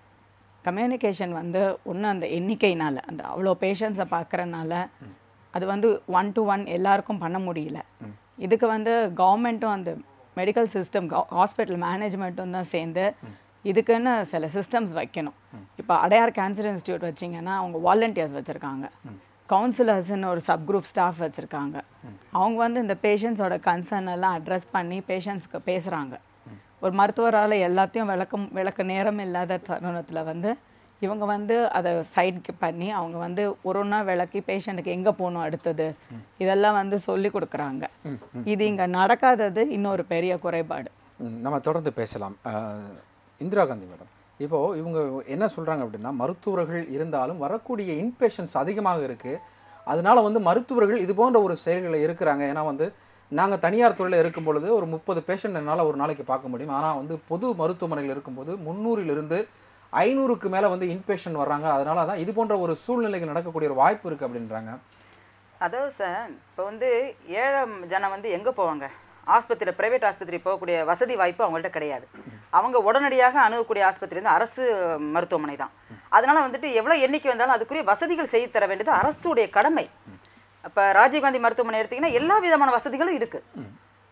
கம்யூனிகேஷன் வந்து ஒன்று அந்த எண்ணிக்கையினால அந்த அவ்வளோ பேஷண்ட்ஸை பார்க்கறனால அது வந்து ஒன் டு ஒன் எல்லாருக்கும் பண்ண முடியல இதுக்கு வந்து கவர்மெண்ட்டும் அந்த மெடிக்கல் சிஸ்டம் ஹாஸ்பிட்டல் மேனேஜ்மெண்ட்டும் தான் சேர்ந்து இதுக்குன்னு சில சிஸ்டம்ஸ் வைக்கணும் இப்போ அடையார் கேன்சர் இன்ஸ்டியூட் வச்சிங்கன்னா அவங்க வாலண்டியர்ஸ் வச்சுருக்காங்க கவுன்சிலர்ஸ்னு ஒரு சப் குரூப் ஸ்டாஃப் வச்சுருக்காங்க அவங்க வந்து இந்த பேஷண்ட்ஸோட கன்சர்ன் எல்லாம் அட்ரஸ் பண்ணி பேஷண்ட்ஸ்க்கு பேசுகிறாங்க ஒரு மருத்துவரால் எல்லாத்தையும் விளக்கம் விளக்க நேரம் இல்லாத தருணத்தில் வந்து இவங்க வந்து அதை சைடுக்கு பண்ணி அவங்க வந்து ஒரு ஒன்றா விளக்கி பேஷண்ட்டுக்கு எங்கே போகணும் அடுத்தது இதெல்லாம் வந்து சொல்லி கொடுக்குறாங்க இது இங்கே நடக்காதது இன்னொரு பெரிய குறைபாடு ம், நம்ம தொடர்ந்து பேசலாம் அஹ், இந்திரா காந்தி மேடம் இப்போ இவங்க என்ன சொல்றாங்க அப்படின்னா மருத்துவர்கள் இருந்தாலும் வரக்கூடிய இன்பேஷன்ஸ் அதிகமாக இருக்கு அதனால வந்து மருத்துவர்கள் இது போன்ற ஒரு செயல்களில் இருக்கிறாங்க ஏன்னா வந்து நாங்கள் தனியார் துறையில் இருக்கும் பொழுது ஒரு முப்பது பேஷண்ட் என்னால் ஒரு நாளைக்கு பார்க்க முடியும் ஆனால் வந்து பொது மருத்துவமனையில் இருக்கும்போது முந்நூறிலிருந்து ஐநூறுக்கு மேலே வந்து இன்பேஷன் வர்றாங்க அதனால தான் இது போன்ற ஒரு சூழ்நிலைகள் நடக்கக்கூடிய ஒரு வாய்ப்பு இருக்குது அப்படின்றாங்க அதாவது சார் இப்போ வந்து ஏழை ஜனம் வந்து எங்கே போவாங்க ஆஸ்பத்திரி பிரைவேட் ஆஸ்பத்திரி போகக்கூடிய வசதி வாய்ப்பு அவங்கள்ட்ட கிடையாது அவங்க உடனடியாக அணுகக்கூடிய ஆஸ்பத்திரி வந்து அரசு மருத்துவமனை தான் அதனால வந்துட்டு எவ்வளோ எண்ணிக்கை வந்தாலும் அதுக்குரிய வசதிகள் செய்து தர வேண்டியது அரசுடைய கடமை அப்போ ராஜீவ்காந்தி மருத்துவமனை எடுத்தீங்கன்னா எல்லா விதமான வசதிகளும் இருக்கு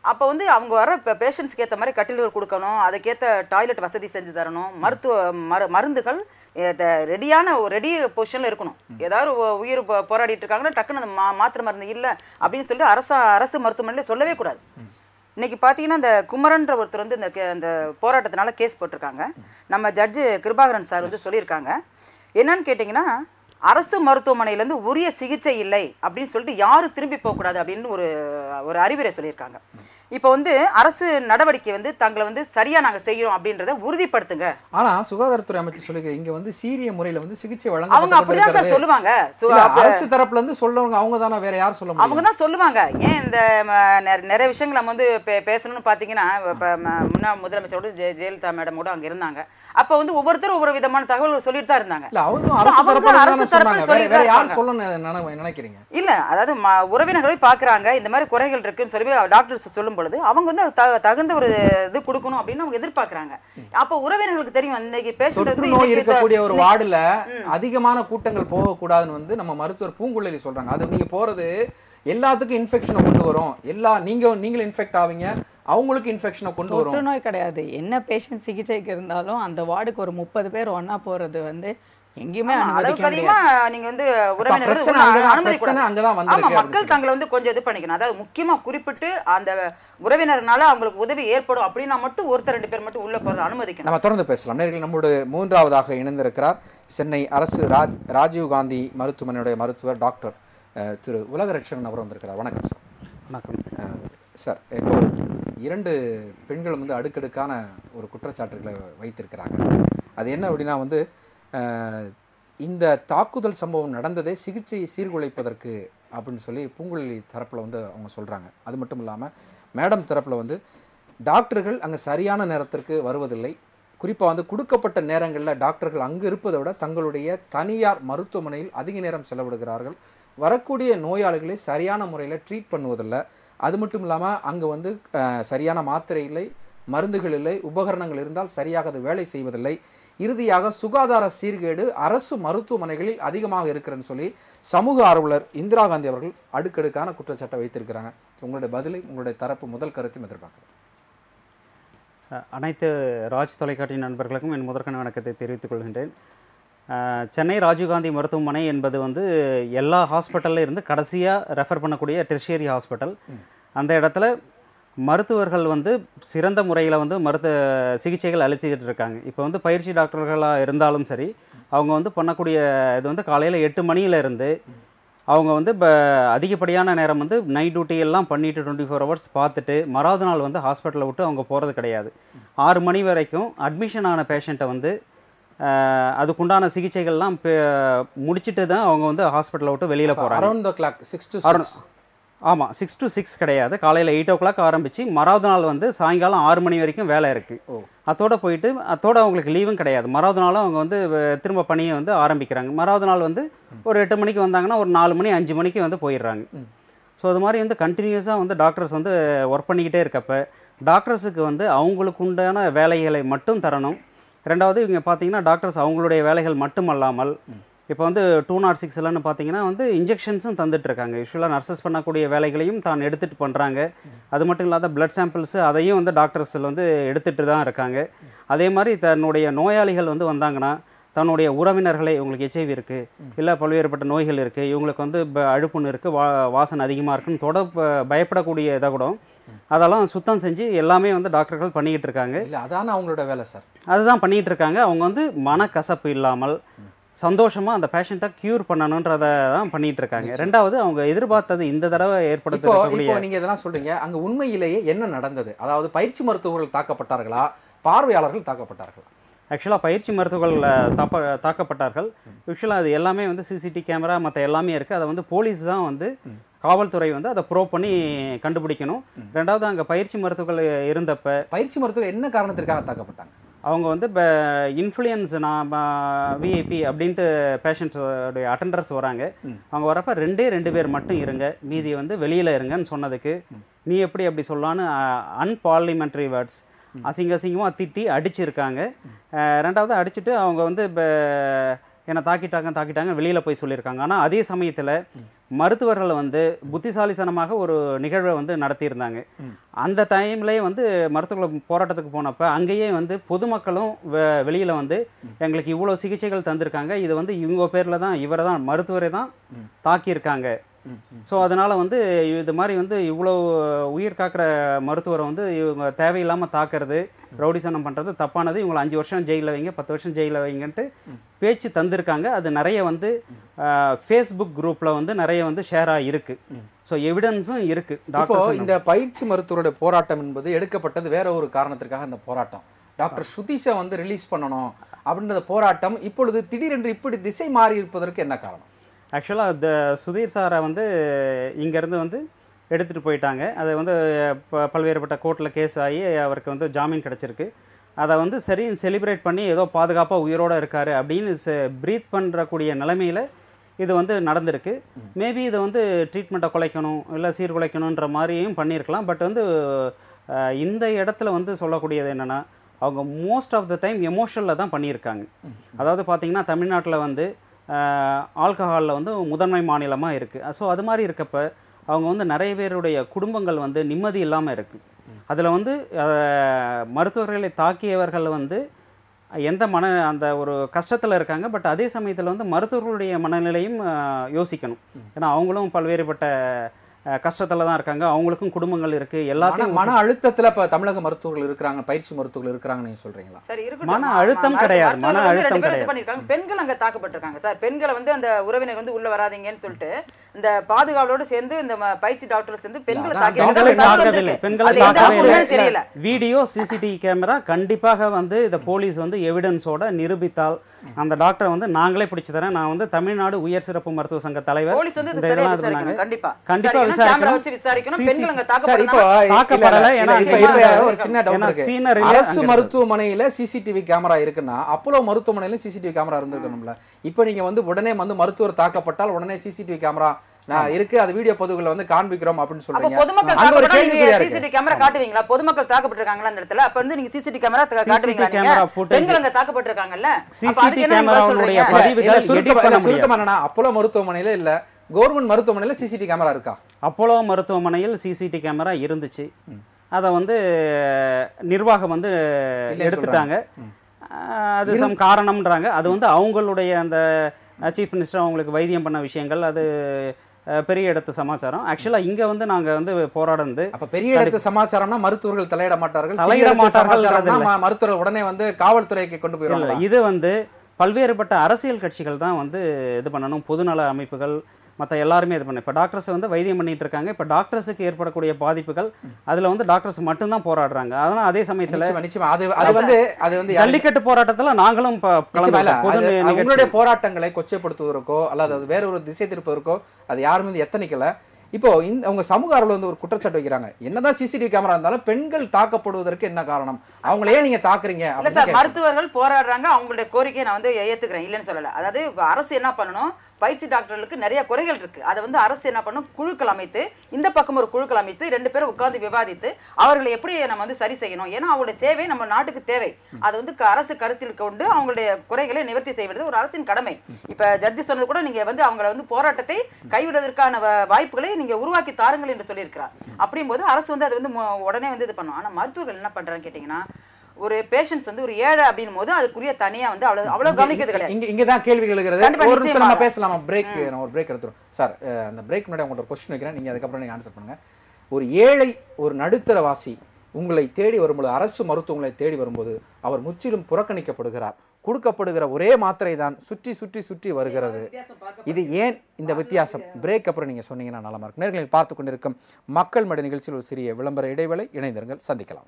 அப்போ வந்து அவங்க வர இப்போ பேஷண்ட்ஸ்க்கு ஏற்ற மாதிரி கட்டில்கள் கொடுக்கணும் அதுக்கேற்ற டாய்லெட் வசதி செஞ்சு தரணும் மருத்துவ மரு மருந்துகள் ரெடியான ரெடி பொசிஷனில் இருக்கணும் ஏதாவது ஒரு உயிர் போ- போராடிட்டு இருக்காங்கன்னா டக்குன்னு அந்த மா மாத்திரை மருந்து இல்லை அப்படின்னு சொல்லிட்டு அரசு அரசு மருத்துவமனையில் சொல்லவே கூடாது இன்னைக்கு பார்த்தீங்கன்னா இந்த குமரன்ற ஒருத்தர் வந்து இந்த கே- அந்த போராட்டத்தினால கேஸ் போட்டிருக்காங்க நம்ம ஜட்ஜு கிருபாகரன் சார் வந்து சொல்லியிருக்காங்க என்னன்னு கேட்டிங்கன்னா அரசு மருத்துவமனையிலேருந்து உரிய சிகிச்சை இல்லை அப்படின்னு சொல்லிட்டு யாரும் திரும்பி போகக்கூடாது அப்படின்னு ஒரு ஒரு அறிவுரை சொல்லியிருக்காங்க இப்போ வந்து அரசு நடவடிக்கை வந்து தங்களை வந்து சரியா நாங்க செய்யறோம் அப்படின்றத உறுதிப்படுத்துங்க ஆனா சுகாதாரத்துறை அமைச்சர் சொல்லுங்க இங்க வந்து சீரிய முறையில வந்து சிகிச்சை அவங்க அப்படிதான் சார் வழங்கப்பட்டு சொல்லுவாங்க So, இல்ல, அப்ப- அரசு தரப்புல இருந்து சொல்றவங்க அவங்க தானே வேற யார் சொல்ல முடியும் அவங்க தான் சொல்லுவாங்க ஏன் இந்த ம, நிற- நிறைய விஷயங்கள் நம்ம வந்து பே- பேசணும்னு பார்த்தீங்கன்னா இப்போ முன்னாள் முதலமைச்சரோட ஜெய ஜெயலலிதா மேடம் கூட அங்கே இருந்தாங்க அப்போ வந்து ஒவ்வொருத்தரும் ஒவ்வொரு விதமான தகவல்கள் சொல்லிட்டு தான் இருந்தாங்க இல்ல அவங்க So, அரசு அவங்க தரப்புல அரசு தானே தரப்புல சொன்னாங்க வேற சொல்லிட்டு வேற தான் யார் இருக்காங்க. சொல்லணும்னு நினை- நினைக்கிறீங்க இல்ல அதாவது ம- உறவினர்களை பார்க்கறாங்க இந்த மாதிரி குறைகள் இருக்குன்னு சொல்லி டாக்டர்ஸ் சொல்லும் பொழுது அவங்க வந்து அது த- தகுந்த ஒரு இது கொடுக்கணும் அப்படின்னு அவங்க எதிர்பார்க்கறாங்க அப்போ உறவினர்களுக்கு தெரியும் இன்னைக்கு பேஷண்ட் தொற்று வந்து நோய் இன்னைக்கு இருக்கக்கூடிய ஒரு இன்னைக்கு- வார்டுல அதிகமான கூட்டங்கள் போகக்கூடாதுன்னு வந்து நம்ம மருத்துவர் பூங்குழலி சொல்றாங்க அது நீங்க போறது எல்லாத்துக்கும் இன்ஃபெக்ஷனை கொண்டு வரும் எல்லா நீங்க நீங்களும் இன்ஃபெக்ட் ஆவீங்க அவங்களுக்கு இன்ஃபெக்ஷனை கொண்டு வரும் தொற்று நோய் கிடையாது என்ன பேஷண்ட் சிகிச்சைக்கு இருந்தாலும் அந்த வார்டுக்கு ஒரு முப்பது பேர் ஒண்ணா போறது வந்து எங்கேயுமே ஆமா, அனுமதிக்க அளவுக்கு அதிகமா முடியாது நீங்க வந்து உறவினர்கள் பிரச்சனை உள்ள அங்கதான் அனுமதிக்க பிரச்சனை கூடாது. அங்கதான் ஆமா வந்திருக்கு அப்படின்னு மக்கள் தங்களை வந்து கொஞ்சம் இது பண்ணிக்கணும் அதாவது முக்கியமா குறிப்பிட்டு அந்த உறவினர்னால அவங்களுக்கு உதவி ஏற்படும் அப்படின்னா மட்டும் ஒருத்தர் ரெண்டு பேர் மட்டும் உள்ள போறது அனுமதிக்கணும் நம்ம தொடர்ந்து பேசலாம் நேர்கள் நம்மோடு மூன்றாவதாக இணைந்திருக்கிறார் சென்னை அரசு ராஜ் ராஜீவ் காந்தி மருத்துவமனையுடைய மருத்துவர் டாக்டர் அஹ், திரு உலகரட்சகன் அவர் வந்திருக்கிறார் வணக்கம் சார் வணக்கம் அஹ், சார் இப்போ இரண்டு பெண்கள் வந்து அடுக்கடுக்கான ஒரு குற்றச்சாட்டுகளை வைத்திருக்கிறாங்க அது என்ன அப்படின்னா வந்து அஹ், இந்த தாக்குதல் சம்பவம் நடந்ததே சிகிச்சையை சீர்குலைப்பதற்கு அப்படின்னு சொல்லி பூங்குழலி தரப்பில் வந்து அவங்க சொல்கிறாங்க அது மட்டும் இல்லாமல் மேடம் தரப்பில் வந்து டாக்டர்கள் அங்கே சரியான நேரத்திற்கு வருவதில்லை குறிப்பாக வந்து கொடுக்கப்பட்ட நேரங்களில் டாக்டர்கள் அங்கு இருப்பதை விட தங்களுடைய தனியார் மருத்துவமனையில் அதிக நேரம் செலவிடுகிறார்கள் வரக்கூடிய நோயாளிகளை சரியான முறையில் ட்ரீட் பண்ணுவதில்லை அது மட்டும் இல்லாமல் அங்கே வந்து அஹ், சரியான மாத்திரை இல்லை மருந்துகள் இல்லை உபகரணங்கள் இருந்தால் சரியாக அது வேலை செய்வதில்லை இறுதியாக சுகாதார சீர்கேடு அரசு மருத்துவமனைகளில் அதிகமாக இருக்கிறன்னு சொல்லி சமூக ஆர்வலர் இந்திரா காந்தி அவர்கள் அடுக்கடுக்கான குற்றச்சாட்டை வைத்திருக்கிறாங்க உங்களுடைய பதிலை உங்களுடைய தரப்பு முதல் கருத்தையும் எதிர்பார்க்குறேன் அஹ், அனைத்து ராஜ் தொலைக்காட்சி நண்பர்களுக்கும் என் முதற்கண் வணக்கத்தை தெரிவித்துக் கொள்கின்றேன் அஹ், சென்னை ராஜீவ்காந்தி மருத்துவமனை என்பது வந்து எல்லா ஹாஸ்பிட்டல்ல இருந்து கடைசியாக ரெஃபர் பண்ணக்கூடிய டெர்ஷியரி ஹாஸ்பிட்டல் அந்த இடத்துல மருத்துவர்கள் வந்து சிறந்த முறையில் வந்து மருத்துவ சிகிச்சைகள் அளித்துக்கிட்டு இருக்காங்க இப்போ வந்து பயிற்சி டாக்டர்களாக இருந்தாலும் சரி அவங்க வந்து பண்ணக்கூடிய இது வந்து காலையில் எட்டு மணியில இருந்து அவங்க வந்து இப்போ அதிகப்படியான நேரம் வந்து நைட் டியூட்டி எல்லாம் பண்ணிட்டு டுவெண்ட்டி ஃபோர் ஹவர்ஸ் பார்த்துட்டு மறாவது நாள் வந்து ஹாஸ்பிட்டலை விட்டு அவங்க போகிறது கிடையாது ஆறு மணி வரைக்கும் அட்மிஷன் ஆன பேஷண்ட்டை வந்து அஹ், அதுக்குண்டான சிகிச்சைகள்லாம் பே- முடிச்சிட்டு தான் அவங்க வந்து ஹாஸ்பிட்டலை விட்டு வெளியில் போகிறாங்க around the clock six to ஆமாம் சிக்ஸ் to சிக்ஸ் கிடையாது காலையில் எயிட் ஓ கிளாக் ஆரம்பித்து மறாவது நாள் வந்து சாயங்காலம் ஆறு மணி வரைக்கும் வேலை இருக்குது ஓ. அதோட போயிட்டு அதோட அவங்களுக்கு லீவும் கிடையாது மறாவது நாளும் அவங்க வந்து வ- திரும்ப பணியை வந்து ஆரம்பிக்கிறாங்க மறாவது நாள் வந்து ஒரு எட்டு மணிக்கு வந்தாங்கன்னா ஒரு நாலு மணி அஞ்சு மணிக்கு வந்து போயிடுறாங்க ஸோ அது மாதிரி வந்து கண்டினியூஸாக வந்து டாக்டர்ஸ் வந்து ஒர்க் பண்ணிக்கிட்டே இருக்கப்ப டாக்டர்ஸுக்கு வந்து அவங்களுக்கு உண்டான வேலைகளை மட்டும் தரணும் ரெண்டாவது இவங்க பார்த்தீங்கன்னா டாக்டர்ஸ் அவங்களுடைய வேலைகள் மட்டும் அல்லாமல் இப்போ வந்து டூ நாட் சிக்ஸ்லன்னு பார்த்தீங்கன்னா வந்து இன்ஜெக்ஷன்ஸும் தந்துட்டு இருக்காங்க யூஸ்வலாக நர்சஸ் பண்ணக்கூடிய வேலைகளையும் தான் எடுத்துகிட்டு பண்ணுறாங்க அது மட்டும் இல்லாத பிளட் சாம்பிள்ஸு அதையும் வந்து டாக்டர்ஸ் வந்து எடுத்துகிட்டு தான் இருக்காங்க அதே மாதிரி தன்னுடைய நோயாளிகள் வந்து வந்தாங்கன்னா தன்னுடைய உறவினர்களை இவங்களுக்கு எச்ஐவி இருக்குது இல்லை பல்வேறுபட்ட நோய்கள் இருக்குது இவங்களுக்கு வந்து ப- அழுப்புன்னு இருக்குது வா வாசனை அதிகமாக இருக்குன்னு தொட ப- பயப்படக்கூடிய இதை கூட அதெல்லாம் சுத்தம் செஞ்சு எல்லாமே வந்து டாக்டர்கள் பண்ணிக்கிட்டு இருக்காங்க இல்ல அதான அவங்களோட வேலை சார் அதுதான் பண்ணிட்டு இருக்காங்க அவங்க வந்து மனக்கசப்பு இல்லாமல் சந்தோஷமா அந்த பேஷண்ட்டை க்யூர் பண்ணணுன்றத தான் பண்ணிட்டு இருக்காங்க ரெண்டாவது அவங்க எதிர்பார்த்தது இந்த தடவை இப்போ ஏற்படுத்தக்கூடிய இப்போ நீங்க இதெல்லாம் சொல்றீங்க அங்க உண்மையிலேயே என்ன நடந்தது அதாவது பயிற்சி மருத்துவர்கள் தாக்கப்பட்டார்களா பார்வையாளர்கள் தாக்கப்பட்டார்களா ஆக்சுவலாக பயிற்சி மருத்துவர்கள் அஹ், தாப்ப தாக்கப்பட்டார்கள் யூஸ்வலாக அது எல்லாமே வந்து சிசிடி கேமரா மற்ற எல்லாமே இருக்குது அதை வந்து போலீஸ் தான் வந்து காவல்துறை வந்து அதை ப்ரோ பண்ணி கண்டுபிடிக்கணும் ரெண்டாவது அங்கே பயிற்சி மருத்துவர்கள் இருந்தப்ப பயிற்சி மருத்துவர் என்ன காரணத்திற்காக தாக்கப்பட்டாங்க அவங்க வந்து இப்போ இன்ஃப்ளூயன்ஸ் நான் விஐபி அப்படின்ட்டு பேஷண்ட்ஸோடைய அட்டண்டர்ஸ் வராங்க அவங்க வரப்ப ரெண்டே ரெண்டு பேர் மட்டும் இருங்க மீதி வந்து வெளியில் இருங்கன்னு சொன்னதுக்கு நீ எப்படி அப்படி சொல்லலான்னு அன்பார்லிமெண்ட்ரி வேர்ட்ஸ் அசிங்க அசிங்கமாக திட்டி அடிச்சிருக்காங்க அஹ் ரெண்டாவது அடிச்சுட்டு அவங்க வந்து இப்போ என்னை தாக்கிட்டாங்க தாக்கிட்டாங்க வெளியில் போய் சொல்லியிருக்காங்க ஆனால் அதே சமயத்தில் மருத்துவர்கள் வந்து புத்திசாலித்தனமாக ஒரு நிகழ்வை வந்து நடத்தியிருந்தாங்க அந்த டைம்லேயே வந்து மருத்துவர்கள் போராட்டத்துக்கு போனப்போ அங்கேயே வந்து பொதுமக்களும் வெ- வெளியில் வந்து எங்களுக்கு இவ்வளோ சிகிச்சைகள் தந்திருக்காங்க இது வந்து இவங்க பேரில் தான் இவரை தான் மருத்துவரை தான் தாக்கியிருக்காங்க ஸோ அதனால் வந்து இது மாதிரி வந்து இவ்வளோ உயிர் காக்கிற மருத்துவரை வந்து இவங்க தேவையில்லாமல் தாக்குறது ரவுடிசனம் பண்ணுறது தப்பானது இவங்களை அஞ்சு வருஷம் ஜெயிலில் வைங்க பத்து வருஷம் ஜெயிலில் வைங்கன்ட்டு பேச்சு தந்திருக்காங்க அது நிறைய வந்து ஃபேஸ்புக் குரூப்பில் வந்து நிறைய வந்து ஷேராக இருக்குது ஸோ எவிடன்ஸும் இருக்குது இப்போ டாக்டர் இந்த பயிற்சி மருத்துவருடைய போராட்டம் என்பது எடுக்கப்பட்டது வேற ஒரு காரணத்திற்காக இந்த போராட்டம் டாக்டர் ஸ்ருதிஷை வந்து ரிலீஸ் பண்ணணும் அப்படின்ற போராட்டம் இப்பொழுது திடீரென்று இப்படி திசை மாறி இருப்பதற்கு என்ன காரணம் ஆக்சுவலாக இந்த சுதீர் சாரை வந்து இங்கேருந்து வந்து எடுத்துகிட்டு போயிட்டாங்க அதை வந்து ப- பல்வேறுபட்ட கோர்ட்டில் கேஸ் ஆகி அவருக்கு வந்து ஜாமீன் கிடச்சிருக்கு அதை வந்து சரி செலிப்ரேட் பண்ணி ஏதோ பாதுகாப்பாக உயிரோடு இருக்கார் அப்படின்னு ப்ரீத் பண்ணுறக்கூடிய நிலைமையில் இது வந்து நடந்திருக்கு மேபி இதை வந்து ட்ரீட்மெண்ட்டை குலைக்கணும் இல்லை சீர்குலைக்கணுன்ற மாதிரியும் பண்ணியிருக்கலாம் பட் வந்து அஹ், இந்த இடத்துல வந்து சொல்லக்கூடியது என்னென்னா அவங்க மோஸ்ட் ஆஃப் த டைம் எமோஷனில் தான் பண்ணியிருக்காங்க அதாவது பார்த்தீங்கன்னா தமிழ்நாட்டில் வந்து ஆல்கஹாலில் வந்து முதன்மை மாநிலமாக இருக்குது ஸோ அது மாதிரி இருக்கப்ப அவங்க வந்து நிறைய பேருடைய குடும்பங்கள் வந்து நிம்மதி இல்லாமல் இருக்குது அதில் வந்து அஹ், மருத்துவர்களை தாக்கியவர்கள் வந்து எந்த மன அந்த ஒரு கஷ்டத்தில் இருக்காங்க பட் அதே சமயத்தில் வந்து மருத்துவர்களுடைய மனநிலையும் அஹ், யோசிக்கணும் ஏன்னா அவங்களும் பல்வேறுபட்ட கஷ்டத்தில் தான் இருக்காங்க அவங்களுக்கும் குடும்பங்கள் இருக்குது மன எல்லாத்தையும் மன அழுத்தத்துல இப்ப தமிழக மருத்துவர்கள் இருக்கிறாங்க பயிற்சி மருத்துவர்கள் இருக்கிறாங்க நீங்க சொல்றீங்களா சரி இருக்கட்டும். மன ம- அழுத்தம் ம- கிடையாது, மருத்துவர்கள் மன வந்து அழுத்தம் ரெண்டு பேரும் இது கிடையாது. பண்ணியிருக்காங்க. பெண்கள் அங்க தாக்கப்பட்டிருக்காங்க சார் பெண்களை வந்து அந்த உறவினர் வந்து உள்ள வராதீங்கன்னு சொல்லிட்டு இந்த பாதுகாவலோட சேர்ந்து இந்த ம- பயிற்சி டாக்டர் சேர்ந்து பெண்களை அதான் தாக்கி பெண்களை இருக்காங்க. தாக்கவில்லை பெண்களை அது எந்த தாக்கவே ஆளுமே இல்லை தெரியல வீடியோ சிசிடிவி கேமரா கண்டிப்பாக வந்து இந்த போலீஸ் வந்து எவிடன்ஸோட நிரூபித்தால் அந்த டாக்டரை வந்து நாங்களே பிடிச்சு தரேன் நான் வந்து தமிழ்நாடு உயர் சிறப்பு மருத்துவ சங்க தலைவர் போலீஸ் வந்து இந்த இதுக்கு சரியா இதெல்லாம் விசாரிக்கணும் இருந்தாங்க. கண்டிப்பா கண்டிப்பா விசாரிக்கணும், கேமரா விசாரிக்கணும். வச்சு விசாரிக்கணும் CC பெண்கள் அங்க சார் இப்போ தாக்கப்படுறாங்க தாக்கப்படலை, இல்ல, ஏன்னா இல்ல, இப்ப சினிமா இப்ப ஒரு சின்ன டவுட் ஏன்னா இருக்கு சீனரிலே அரசு அங்க மருத்துவமனையில சிசிடிவி கேமரா இருக்குன்னா அப்போலோ மருத்துவமனையில சிசிடிவி கேமரா இருந்திருக்கணும்ல இப்போ நீங்க வந்து உடனே வந்து மருத்துவர் தாக்கப்பட்டால் உடனே சிசிடிவி கேமரா நான் இருக்கு அது வீடியோ பதிவுகளை வந்து காண்பிக்கிறோம் அப்படின்னு அப்ப சொல்றீங்க பொதுமக்கள் அங்க ஒரு தாக்கப்பட்டா நீங்க கேள்விக்குறியா இருக்கு சிசிடிவி கேமரா காட்டுவீங்களா பொதுமக்கள் தாக்கப்பட்டிருக்காங்களா அந்த இடத்துல அப்ப வந்து நீங்க சிசிடிவி கேமரா காட்டுவீங்களா நீங்க கேமரா footage. பெண்கள் அங்க தாக்கப்பட்டிருக்காங்கல்ல அப்ப CCTV அதுக்கு என்ன நீங்க பதில் கேமராவுடைய சொல்றீங்க பதிவு- இல்ல, இல்ல, பதிவுகள் சுருக்கம் edit பண்ண இல்ல, சுருக்கம் என்னன்னா அப்போலோ மருத்துவமனையில இல்ல கவர்மெண்ட் மருத்துவமனையில சிசிடிவி கேமரா இருக்கா அப்போலோ மருத்துவமனையில் சிசிடி கேமரா இருந்துச்சு அதை வந்து நிர்வாகம் வந்து இல்லைன்னு எடுத்துட்டாங்க ஆஹ் அது சம் காரணம்ன்றாங்க அது வந்து அவங்களுடைய அந்த சீஃப் மினிஸ்டர் அவங்களுக்கு வைத்தியம் பண்ண விஷயங்கள் அது அஹ், பெரிய இடத்து சமாச்சாரம் ஆக்சுவலாக இங்கே வந்து நாங்கள் வந்து போராடுறது அப்ப பெரிய இடத்து சமாச்சாரம்னா மருத்துவர்கள் தலையிட மாட்டார்கள் சிறிய தலையிட இடத்து மாட்டார்கள் சமாச்சாரம்னா இல்ல. ம- மருத்துவர்கள் உடனே வந்து காவல்துறைக்கு கொண்டு இல்லை போயிடுவாங்க இது வந்து பல்வேறுபட்ட அரசியல் கட்சிகள் தான் வந்து இது பண்ணணும் பொதுநல அமைப்புகள் மற்ற எல்லாருமே இது பண்ண இப்போ டாக்டர்ஸ் வந்து வைத்தியம் பண்ணிட்டு இருக்காங்க இப்போ டாக்டர்ஸுக்கு ஏற்படக்கூடிய பாதிப்புகள் அதில் வந்து டாக்டர்ஸ் மட்டும்தான் போராடுறாங்க அதனால் அதே சமயத்தில் நிச்சயமா நிச்சயமா அது அது வந்து அது வந்து யாரு- ஜல்லிக்கட்டு போராட்டத்தில் நாங்களும் ப- நிச்சயமா இல்ல. கலந்துக்கிட்டோம். பொது அது- நி- அது நிகழ்ச்சி. உங்களுடைய போராட்டங்களை கொச்சைப்படுத்துவதற்கோ அல்லது அது வேற ஒரு திசை திருப்பதற்கோ அது யாரும் வந்து எத்தனைக்கல இப்போ இந்த உங்க சமூக ஆர்வலர் வந்து ஒரு குற்றச்சாட்டு வைக்கிறாங்க என்னதான் சிசிடிவி கேமரா இருந்தாலும் பெண்கள் தாக்கப்படுவதற்கு என்ன காரணம் அவங்களே நீங்க தாக்குறீங்க இல்ல அப்படின்னு சார் கேட்கறேன். மருத்துவர்கள் போராடுறாங்க அவங்களுடைய கோரிக்கையை நான் வந்து ஏத்துக்கிறேன் இல்லைன்னு சொல்லல அதாவது இப்ப அரசு என்ன பண்ணணும் பயிற்சி டாக்டர்களுக்கு நிறைய குறைகள் இருக்கு அதை வந்து அரசு என்ன பண்ணும் குழுக்கள் அமைத்து இந்த பக்கம் ஒரு குழுக்கள் அமைத்து ரெண்டு பேரும் உட்கார்ந்து விவாதித்து அவர்களை எப்படி நம்ம வந்து சரி செய்யணும் ஏன்னா அவங்களுடைய சேவை நம்ம நாட்டுக்கு தேவை அது வந்து க- அரசு கருத்தில் கொண்டு அவங்களுடைய குறைகளை நிவர்த்தி செய்வது ஒரு அரசின் கடமை இப்ப ஜட்ஜி சொன்னது கூட நீங்க வந்து அவங்கள வந்து போராட்டத்தை கைவிடுவதற்கான வ- வாய்ப்புகளை நீங்க உருவாக்கி தாருங்கள் என்று சொல்லியிருக்கிறார் அப்படிங்கும்போது அரசு வந்து அது வந்து மு- உடனே வந்து இது பண்ணும் ஆனா மருத்துவர்கள் என்ன பண்றாங்க கேட்டீங்கன்னா ஒரு பேஷண்ட்ஸ் வந்து ஒரு ஏழை அப்படின்னும் போது அதுக்குரிய தனியா வந்து அவ்வளவு அவ்வளவு கவனிக்கிறது கிடையாது இங்க இங்க தான் கேள்விகள் இருக்கிறது கண்டிப்பா, ஒரு நிமிஷம் நம்ம நிச்சயமாக. பேசலாமா பிரேக் நான் ஒரு பிரேக் எடுத்துரும் சார் அஹ், அந்த பிரேக் முன்னாடி உங்கள்ட்ட ஒரு கொஸ்டின் வைக்கிறேன் நீங்க அதுக்கப்புறம் நீங்க ஆன்சர் பண்ணுங்க ஒரு ஏழை ஒரு நடுத்தரவாசி உங்களை தேடி வரும்போது அரசு மருத்துவங்களை தேடி வரும்போது அவர் முற்றிலும் புறக்கணிக்கப்படுகிறார் கொடுக்கப்படுகிற ஒரே மாத்திரை தான் சுற்றி சுற்றி சுற்றி வருகிறது இது ஏன் இந்த வித்தியாசம் பிரேக் அப்புறம் நீங்க சொன்னீங்கன்னா நலமா இருக்கும் நேர்களில் பார்த்து கொண்டிருக்கும் மக்கள் மட நிகழ்ச்சியில் ஒரு சிறிய விளம்பர இடைவேளை இணைந்திருங்கள் சந்திக்கலாம்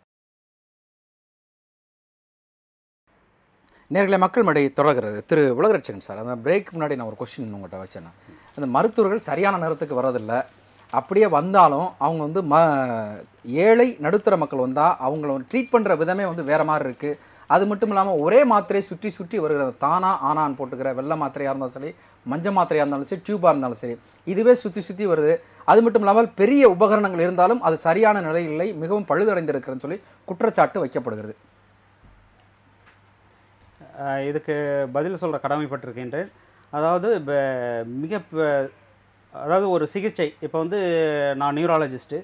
நேர்களை மக்கள் மடை தொடர்கிறது திரு உலகரட்சகன் சார் அந்த பிரேக் முன்னாடி நான் ஒரு கொஸ்டின் உங்கள்கிட்ட வச்சேன் அந்த மருத்துவர்கள் சரியான நேரத்துக்கு வரதில்லை அப்படியே வந்தாலும் அவங்க வந்து ம ஏழை நடுத்தர மக்கள் வந்தால் அவங்கள ட்ரீட் பண்ணுற விதமே வந்து வேறு மாதிரி இருக்குது அது மட்டும் இல்லாமல் ஒரே மாத்திரையை சுற்றி சுற்றி வருகிறது தானா ஆனான்னு போட்டுக்கிற வெள்ளை மாத்திரையாக இருந்தாலும் சரி மஞ்சள் மாத்திரையாக இருந்தாலும் சரி டியூபாக இருந்தாலும் சரி இதுவே சுற்றி சுற்றி வருது அது மட்டும் இல்லாமல் பெரிய உபகரணங்கள் இருந்தாலும் அது சரியான நிலையில் இல்லை மிகவும் பழுதடைந்திருக்கிறதுன்னு சொல்லி குற்றச்சாட்டு வைக்கப்படுகிறது அஹ், இதுக்கு பதில் சொல்ற கடமைப்பட்டிருக்கின்றேன் அதாவது இப்ப மிக ப- அதாவது ஒரு சிகிச்சை இப்போ வந்து நான் நியூராலஜிஸ்ட்டு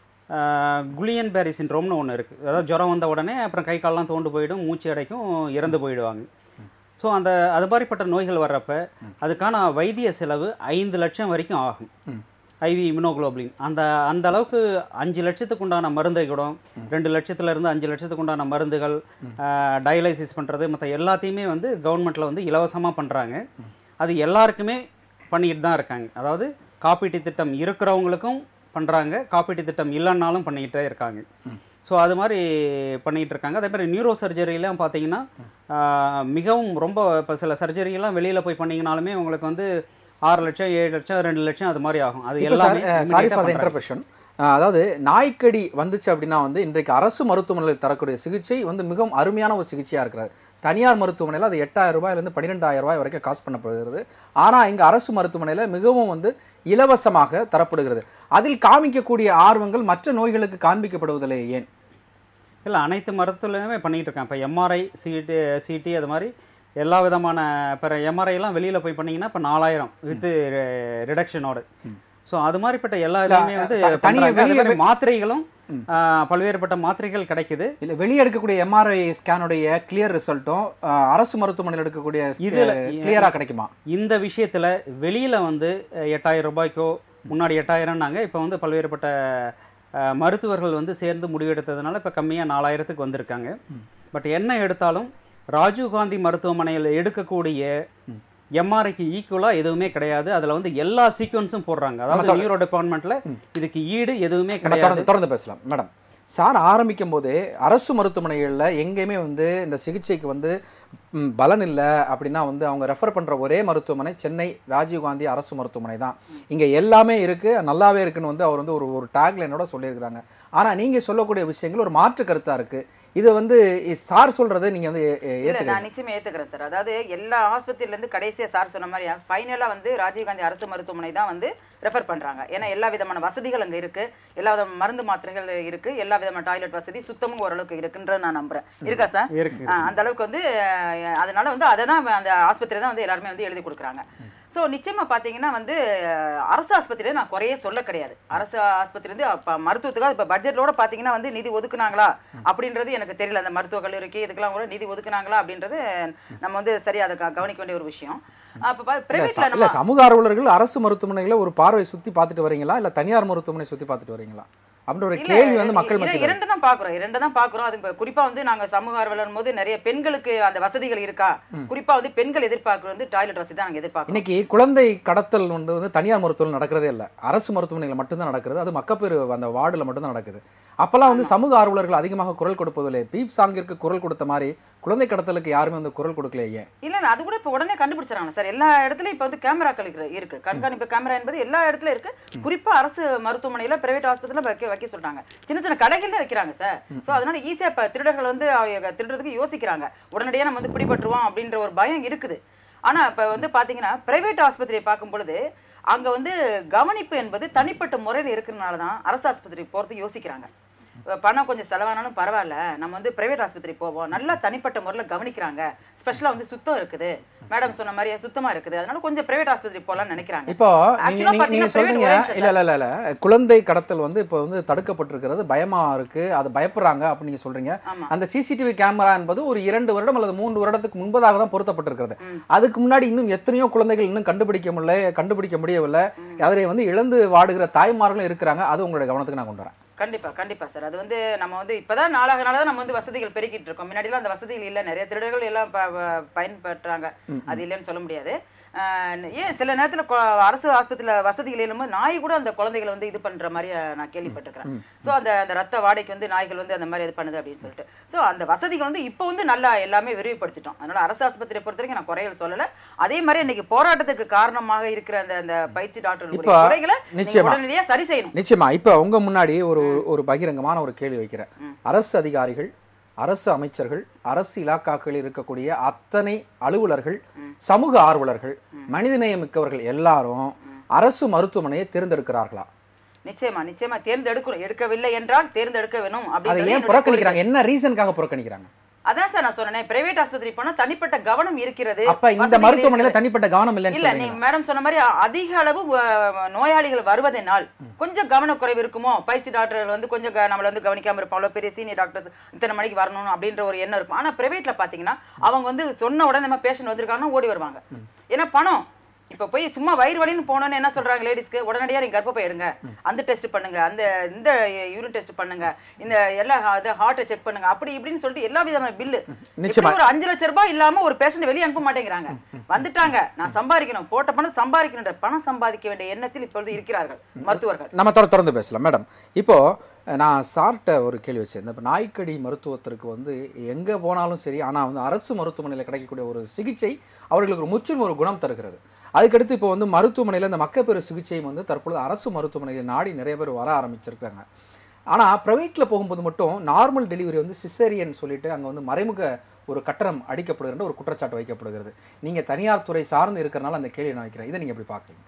குளியன் பேரி சின்ரோம்னு ஒன்று இருக்குது அதாவது ஜுரம் வந்த உடனே அப்புறம் கை கால்லாம் தோண்டு போயிடும் மூச்சு அடைக்கும் இறந்து போயிடுவாங்க ஸோ அந்த அது மாதிரிப்பட்ட நோய்கள் வர்றப்ப அதுக்கான வைத்திய செலவு ஐந்து லட்சம் வரைக்கும் ஆகும் ஐவி இம்யூனோகுளோபுலின் அந்த அந்த அளவுக்கு அஞ்சு லட்சத்துக்கு உண்டான மருந்தை கூட ரெண்டு லட்சத்துல இருந்து அஞ்சு லட்சத்துக்கு உண்டான மருந்துகள் டயலைசிஸ் பண்ணுறது மற்ற எல்லாத்தையுமே வந்து கவர்மெண்ட்டில் வந்து இலவசமாக பண்ணுறாங்க அது எல்லாருக்குமே பண்ணிக்கிட்டு தான் இருக்காங்க அதாவது காப்பீட்டு திட்டம் இருக்கிறவங்களுக்கும் பண்ணுறாங்க காப்பீட்டு திட்டம் இல்லைன்னாலும் பண்ணிக்கிட்டே இருக்காங்க ஸோ அது மாதிரி பண்ணிகிட்டு இருக்காங்க அதே மாதிரி நியூரோ சர்ஜரிலாம் பார்த்தீங்கன்னா ஆஹ், மிகவும் ரொம்ப இப்போ சில சர்ஜரிலாம் வெளியில் போய் பண்ணீங்கனாலுமே உங்களுக்கு வந்து ஆறு லட்சம் ஏழு லட்சம் ரெண்டு லட்சம் அது மாதிரி ஆகும் அது இப்போ சார் எல்லாமே sorry immediate ah for the பண்றாங்க. இன்டர்பிரஷன் அதாவது நாய்க்கடி வந்துச்சு அப்படின்னா வந்து இன்றைக்கு அரசு மருத்துவமனையில் தரக்கூடிய சிகிச்சை வந்து மிகவும் அருமையான ஒரு சிகிச்சையாக இருக்கிறது தனியார் மருத்துவமனையில் அது எட்டாயிரம் ரூபாயிலேருந்து பன்னிரெண்டாயிரம் ரூபாய் வரைக்கும் காசு பண்ணப்படுகிறது ஆனால் இங்கே அரசு மருத்துவமனையில் மிகவும் வந்து இலவசமாக தரப்படுகிறது அதில் காமிக்கக்கூடிய ஆர்வங்கள் மற்ற நோய்களுக்கு காண்பிக்கப்படுவதில்லை ஏன் இல்லை அனைத்து மருத்துவலையுமே பண்ணிகிட்டு இருக்கேன் இப்போ எம்ஆர்ஐ சிடி சிடி அது மாதிரி எல்லா விதமான இப்போ எம்ஆர்ஐலாம் வெளியில் போய் பண்ணீங்கன்னா இப்போ நாலாயிரம் வித் ரிடக்ஷனோட ஸோ அது மாதிரிப்பட்ட எல்லா இதுலையுமே வந்து த- தனியா பண்றாங்க. அதே வெளிய மாதிரி மாத்திரைகளும் ஆஹ், பல்வேறுபட்ட மாத்திரைகள் கிடைக்குது இல்லை வெளியே எடுக்கக்கூடிய எம்ஆர்ஐ ஸ்கேனுடைய கிளியர் ரிசல்ட்டும் அரசு மருத்துவமனையில் எடுக்கக்கூடிய இதுல- கிளியராக கிடைக்குமா இந்த விஷயத்தில் வெளியில் வந்து அஹ், எட்டாயிரம் ரூபாய்க்கோ முன்னாடி எட்டாயிரம்னாங்க இப்போ வந்து பல்வேறுபட்ட அஹ், மருத்துவர்கள் வந்து சேர்ந்து முடிவெடுத்ததுனால இப்போ கம்மியாக நாலாயிரத்துக்கு வந்திருக்காங்க பட் என்ன எடுத்தாலும் ராஜீவ்காந்தி மருத்துவமனையில் எடுக்கக்கூடிய எம்ஆர்ஐக்கு ஈக்குவலாக எதுவுமே கிடையாது அதில் வந்து எல்லா சீக்வன்ஸும் போடுறாங்க அதாவது நியூரோ டிபார்ட்மெண்ட்டில் இதுக்கு ஈடு எதுவுமே நம்ம கிடையாது தொடர்ந்து தொடர்ந்து பேசலாம் மேடம் சார் ஆரம்பிக்கும் போதே அரசு மருத்துவமனைகளில் எங்கேயுமே வந்து இந்த சிகிச்சைக்கு வந்து ம், பலன் இல்லை அப்படின்னா வந்து அவங்க ரெஃபர் பண்ணுற ஒரே மருத்துவமனை சென்னை ராஜீவ்காந்தி அரசு மருத்துவமனை தான் இங்கே எல்லாமே இருக்குது நல்லாவே இருக்குன்னு வந்து அவர் வந்து ஒரு ஒரு டேக்லைனோட சொல்லியிருக்கிறாங்க ஆனால் நீங்கள் சொல்லக்கூடிய விஷயங்கள் ஒரு மாற்று கருத்தாக இருக்குது இது வந்து இ- சார் சொல்கிறத நீங்கள் வந்து ஏ- ஏ- இல்ல ஏத்துக்க நான் நிச்சயமா ஏத்துக்கிறேன் சார் அதாவது எல்லா ஆஸ்பத்திரியில இருந்து கடைசியா சார் சொன்ன மாதிரி ஃபைனலா வந்து ராஜீவ்காந்தி அரசு மருத்துவமனை தான் வந்து ரெஃபர் பண்றாங்க ஏன்னா எல்லா விதமான வசதிகள் அங்க இருக்கு எல்லா வித மருந்து மாத்திரைகள் இருக்கு எல்லா விதமான டாய்லெட் வசதி சுத்தமும் ஓரளவுக்கு இருக்குன்றத நான் நம்புறேன் இருக்கா சார் இருக்கு ஆ, அந்த அளவுக்கு வந்து அஹ், அதனால வந்து அதை தான் அந்த ஆஸ்பத்திரி தான் வந்து எல்லாருமே வந்து எழுதி கொடுக்குறாங்க ஸோ நிச்சயமா பார்த்தீங்கன்னா வந்து அஹ், அரசு ஆஸ்பத்திரியில நான் குறையே சொல்ல கிடையாது அரசு ஆஸ்பத்திரி வந்து அப்ப மருத்துவத்துக்காக இப்போ பட்ஜெட்டோட பார்த்தீங்கன்னா வந்து நிதி ஒதுக்குனாங்களா அப்படின்றது எனக்கு தெரியல அந்த மருத்துவக் கல்லூரிக்கு இதுக்கெல்லாம் கூட நிதி ஒதுக்குனாங்களா அப்படின்றது நம்ம வந்து சரியா அதை க- கவனிக்க வேண்டிய ஒரு விஷயம் அப்போ இல்ல, பிரைவேட்ல ச- இல்ல நம்ம சமூக ஆர்வலர்கள் அரசு மருத்துவமனைகளை ஒரு பார்வை சுற்றி பார்த்துட்டு வரீங்களா இல்லை தனியார் மருத்துவமனை சுற்றி பார்த்துட்டு வரீங்களா அப்படின்ற ஒரு இல்ல, கேள்வி வந்து மக்கள் இர- மத்தியில் இரண்டு தான் பாக்குறோம் இரண்டு தான் பாக்குறோம் அது இப்ப குறிப்பா வந்து நாங்க சமூக ஆர்வலர் போது நிறைய பெண்களுக்கு அந்த வசதிகள் இருக்கா குறிப்பா வந்து பெண்கள் எதிர்பார்க்கறது வந்து டாய்லெட் வசதி தான் நாங்க எதிர்பார்க்கிறோம் இன்னைக்கு குழந்தை கடத்தல் வந்து வந்து தனியார் மருத்துவம் நடக்கிறதே இல்லை அரசு மருத்துவமனையில் மட்டும்தான் நடக்கிறது அது மக்கப்பேறு அந்த வார்டில் மட்டும்தான் நடக்குது அப்போல்லாம் வந்து சமூக ஆர்வலர்கள் அதிகமாக குரல் கொடுப்பதில்லை பீப் சாங்கிற்கு குரல் கொடுத்த மாதிரி குழந்தை கடத்தலுக்கு யாருமே வந்து குரல் கொடுக்கல ஏன் இல்ல இல்ல, அது கூட இப்ப உடனே கண்டுபிடிச்சாங்க சார் எல்லா இடத்துலயும் இப்ப வந்து கேமராக்கள் இருக்கு இருக்கு கண்காணிப்பு கேமரா என்பது எல்லா இடத்துலயும் இருக்கு குறிப்பா அரசு மருத்துவமனையில பிரைவேட் ஹாஸ்பிட்டல்ல வைக்க வைக்க சொல்றாங்க சின்ன சின்ன கடைகள்ல வைக்கிறாங்க சார் சோ அதனால ஈஸியா இப்ப திருடர்கள் வந்து அவங்க திருடுறதுக்கு யோசிக்கிறாங்க உடனடியா நம்ம வந்து பிடிபட்டுருவோம் அப்படின்ற ஒரு பயம் இருக்குது ஆனா இப்ப வந்து பாத்தீங்கன்னா பிரைவேட் ஆஸ்பத்திரியை பார்க்கும் பொழுது அங்க வந்து கவனிப்பு என்பது தனிப்பட்ட முறையில் இருக்கிறதுனால தான் அரசு ஆஸ்பத்திரி போறது யோசிக்கிறாங்க பணம் கொஞ்சம் செலவானாலும் பரவாயில்ல நம்ம வந்து பிரைவேட் ஆஸ்பத்திரி போவோம் நல்லா தனிப்பட்ட முறையில் கவனிக்கிறாங்க ஸ்பெஷலாக வந்து சுத்தம் இருக்குது மேடம் சொன்ன மாதிரியே சுத்தமா இருக்குது அதனால கொஞ்சம் பிரைவேட் ஆஸ்பத்திரி போகலாம்னு நினைக்கிறாங்க இப்போ Actually நீங்க நீங்க- நீங்க பாத்தீங்கன்னா private சொல்றீங்க ஒரே நிமிஷம் இல்ல இல்ல இல்ல இல்ல குழந்தை கடத்தல் வந்து இப்போ வந்து தடுக்கப்பட்டிருக்கிறது பயமா இருக்கு அது பயப்படுறாங்க அப்படின்னு நீங்க சொல்றீங்க ஆமா. அந்த சிசிடிவி கேமரா என்பது ஒரு இரண்டு வருடம் அல்லது மூன்று வருடத்துக்கு முன்பதாக தான் பொருத்தப்பட்டிருக்கிறது அதுக்கு முன்னாடி இன்னும் எத்தனையோ குழந்தைகள் இன்னும் கண்டுபிடிக்க முடியல கண்டுபிடிக்க முடியவில்லை அதை வந்து இழந்து வாடுகிற தாய்மார்களும் இருக்கிறாங்க அது உங்களுடைய கவனத்துக்கு நான் கொண்டு வரேன் கண்டிப்பா கண்டிப்பா சார் அது வந்து நம்ம வந்து இப்பதான் நாளாக நாளாக தான் நம்ம வந்து வசதிகள் பெருக்கிட்டு இருக்கோம் முன்னாடிலாம் அந்த வசதிகள் இல்ல நிறைய திருடர்கள் எல்லாம் ப- ப- பயன்படுறாங்க அது இல்லைன்னு சொல்ல முடியாது ஆஹ் ஏன் சில நேரத்துல கொ- அரசு ஆஸ்பத்திரியில வசதிகள் இல்லாமல் நாய் கூட அந்த குழந்தைகளை வந்து இது பண்ற மாதிரி அஹ், நான் கேள்விப்பட்டிருக்கிறேன் சோ அந்த அந்த ரத்த வாடைக்கு வந்து நாய்கள் வந்து அந்த மாதிரி இது பண்ணுது அப்படின்னு சொல்லிட்டு சோ அந்த வசதிகள் வந்து இப்போ வந்து நல்லா எல்லாமே விரிவுபடுத்திட்டோம் அதனால அரசு ஆஸ்பத்திரியை பொறுத்த வரைக்கும் நான் குறைகள் சொல்லல அதே மாதிரி இன்னைக்கு போராட்டத்துக்கு காரணமாக இருக்கிற அந்த அந்த பயிற்சி இப்போ டாக்டர்களுடைய குறைகளை நீங்க நிச்சயமா. உடனடியா சரி செய்யணும் நிச்சயமா இப்போ உங்க முன்னாடி ஒரு ஒரு பகிரங்கமான ஒரு கேள்வி வைக்கிறேன் அரசு அதிகாரிகள் அரசு அமைச்சர்கள் அரசு இலாக்காக்களில் இருக்கக்கூடிய அத்தனை அலுவலர்கள் சமூக ஆர்வலர்கள் மனிதநேயம் மிக்கவர்கள் எல்லாரும் அரசு மருத்துவமனையை தேர்ந்தெடுக்கிறார்களா நிச்சயமா நிச்சயமா தேர்ந்தெடுக்கணும் எடுக்கவில்லை என்றால் தேர்ந்தெடுக்க வேணும் அதை அப்படின்றது ஏன் என்னுடைய புறக்கணிக்கிறாங்க என்ன ரீசனுக்காக புறக்கணிக்கிறாங்க கொள்கை. அதான் சார் நான் சொன்னேன் பிரைவேட் ஆஸ்பத்திரி போனா தனிப்பட்ட கவனம் இருக்கிறது அப்ப இந்த வசதிகள் மருத்துவமனையில இருக்கிறது. தனிப்பட்ட கவனம் இல்லைன்னு இல்ல சொல்றீங்க நீங்க மேடம் சொன்ன மாதிரி அ- அதிக அளவு அஹ், நோயாளிகள் வருவதனால் கொஞ்சம் கவனக்குறைவு இருக்குமோ பயிற்சி டாக்டர்கள் வந்து கொஞ்சம் க- நம்மள வந்து கவனிக்காம இருப்பாங்களோ பெரிய சீனியர் டாக்டர்ஸ் இத்தனை மணிக்கு வரணும் அப்படின்ற ஒரு எண்ணம் இருக்கும் ஆனா பிரைவேட்ல பாத்தீங்கன்னா அவங்க வந்து சொன்ன உடனே நம்ம பேஷண்ட் வந்திருக்காங்கன்னா ஓடி வருவாங்க ஏன்னா பணம் இப்ப போய் சும்மா வயிறு வலின்னு போனோன்னு என்ன சொல்றாங்க லேடிஸ்க்கு உடனடியா நீங்க கர்ப்பப்பை எடுங்க அந்த டெஸ்ட் பண்ணுங்க அந்த இந்த யூரின் டெஸ்ட் பண்ணுங்க இந்த எல்லா ஹார்ட்டை செக் பண்ணுங்க அப்படி இப்படின்னு சொல்லிட்டு எல்லா விதமான பில்லு நிச்சயமா. ஒரு அஞ்சு லட்ச ரூபாய் இல்லாம ஒரு பேஷண்ட் வெளியே அனுப்ப மாட்டேங்கிறாங்க வந்துட்டாங்க நான் சம்பாதிக்கணும் போட்ட பணம் சம்பாதிக்கணுன்ற பணம் சம்பாதிக்க வேண்டிய எண்ணத்தில் இப்பொழுது இருக்கிறார்கள் மருத்துவர்கள் நம்ம தொடர் தொடர்ந்து பேசலாம் மேடம் இப்போ நான் சார்ட்ட ஒரு கேள்வி வச்சிருந்தேன் இப்போ நாய்க்கடி மருத்துவத்திற்கு வந்து எங்கே போனாலும் சரி ஆனால் வந்து அரசு மருத்துவமனையில் கிடைக்கக்கூடிய ஒரு சிகிச்சை அவர்களுக்கு ஒரு முற்றிலும் ஒரு குணம் தருகிறது அதுக்கடுத்து இப்போ வந்து மருத்துவமனையில் இந்த மக்கப்பேறு சிகிச்சையும் வந்து தற்பொழுது அரசு மருத்துவமனையில் நாடி நிறைய பேர் வர ஆரம்பிச்சிருக்காங்க ஆனால் ப்ரைவேட்டில் போகும்போது மட்டும் நார்மல் டெலிவரி வந்து சிசேரியன் சொல்லிட்டு அங்கே வந்து மறைமுக ஒரு கட்டணம் அடிக்கப்படுகிற ஒரு குற்றச்சாட்டு வைக்கப்படுகிறது நீங்கள் தனியார் துறை சார்ந்து இருக்கிறனால அந்த கேள்வி நான் வைக்கிறேன் இதை நீங்கள் எப்படி பார்க்குறீங்க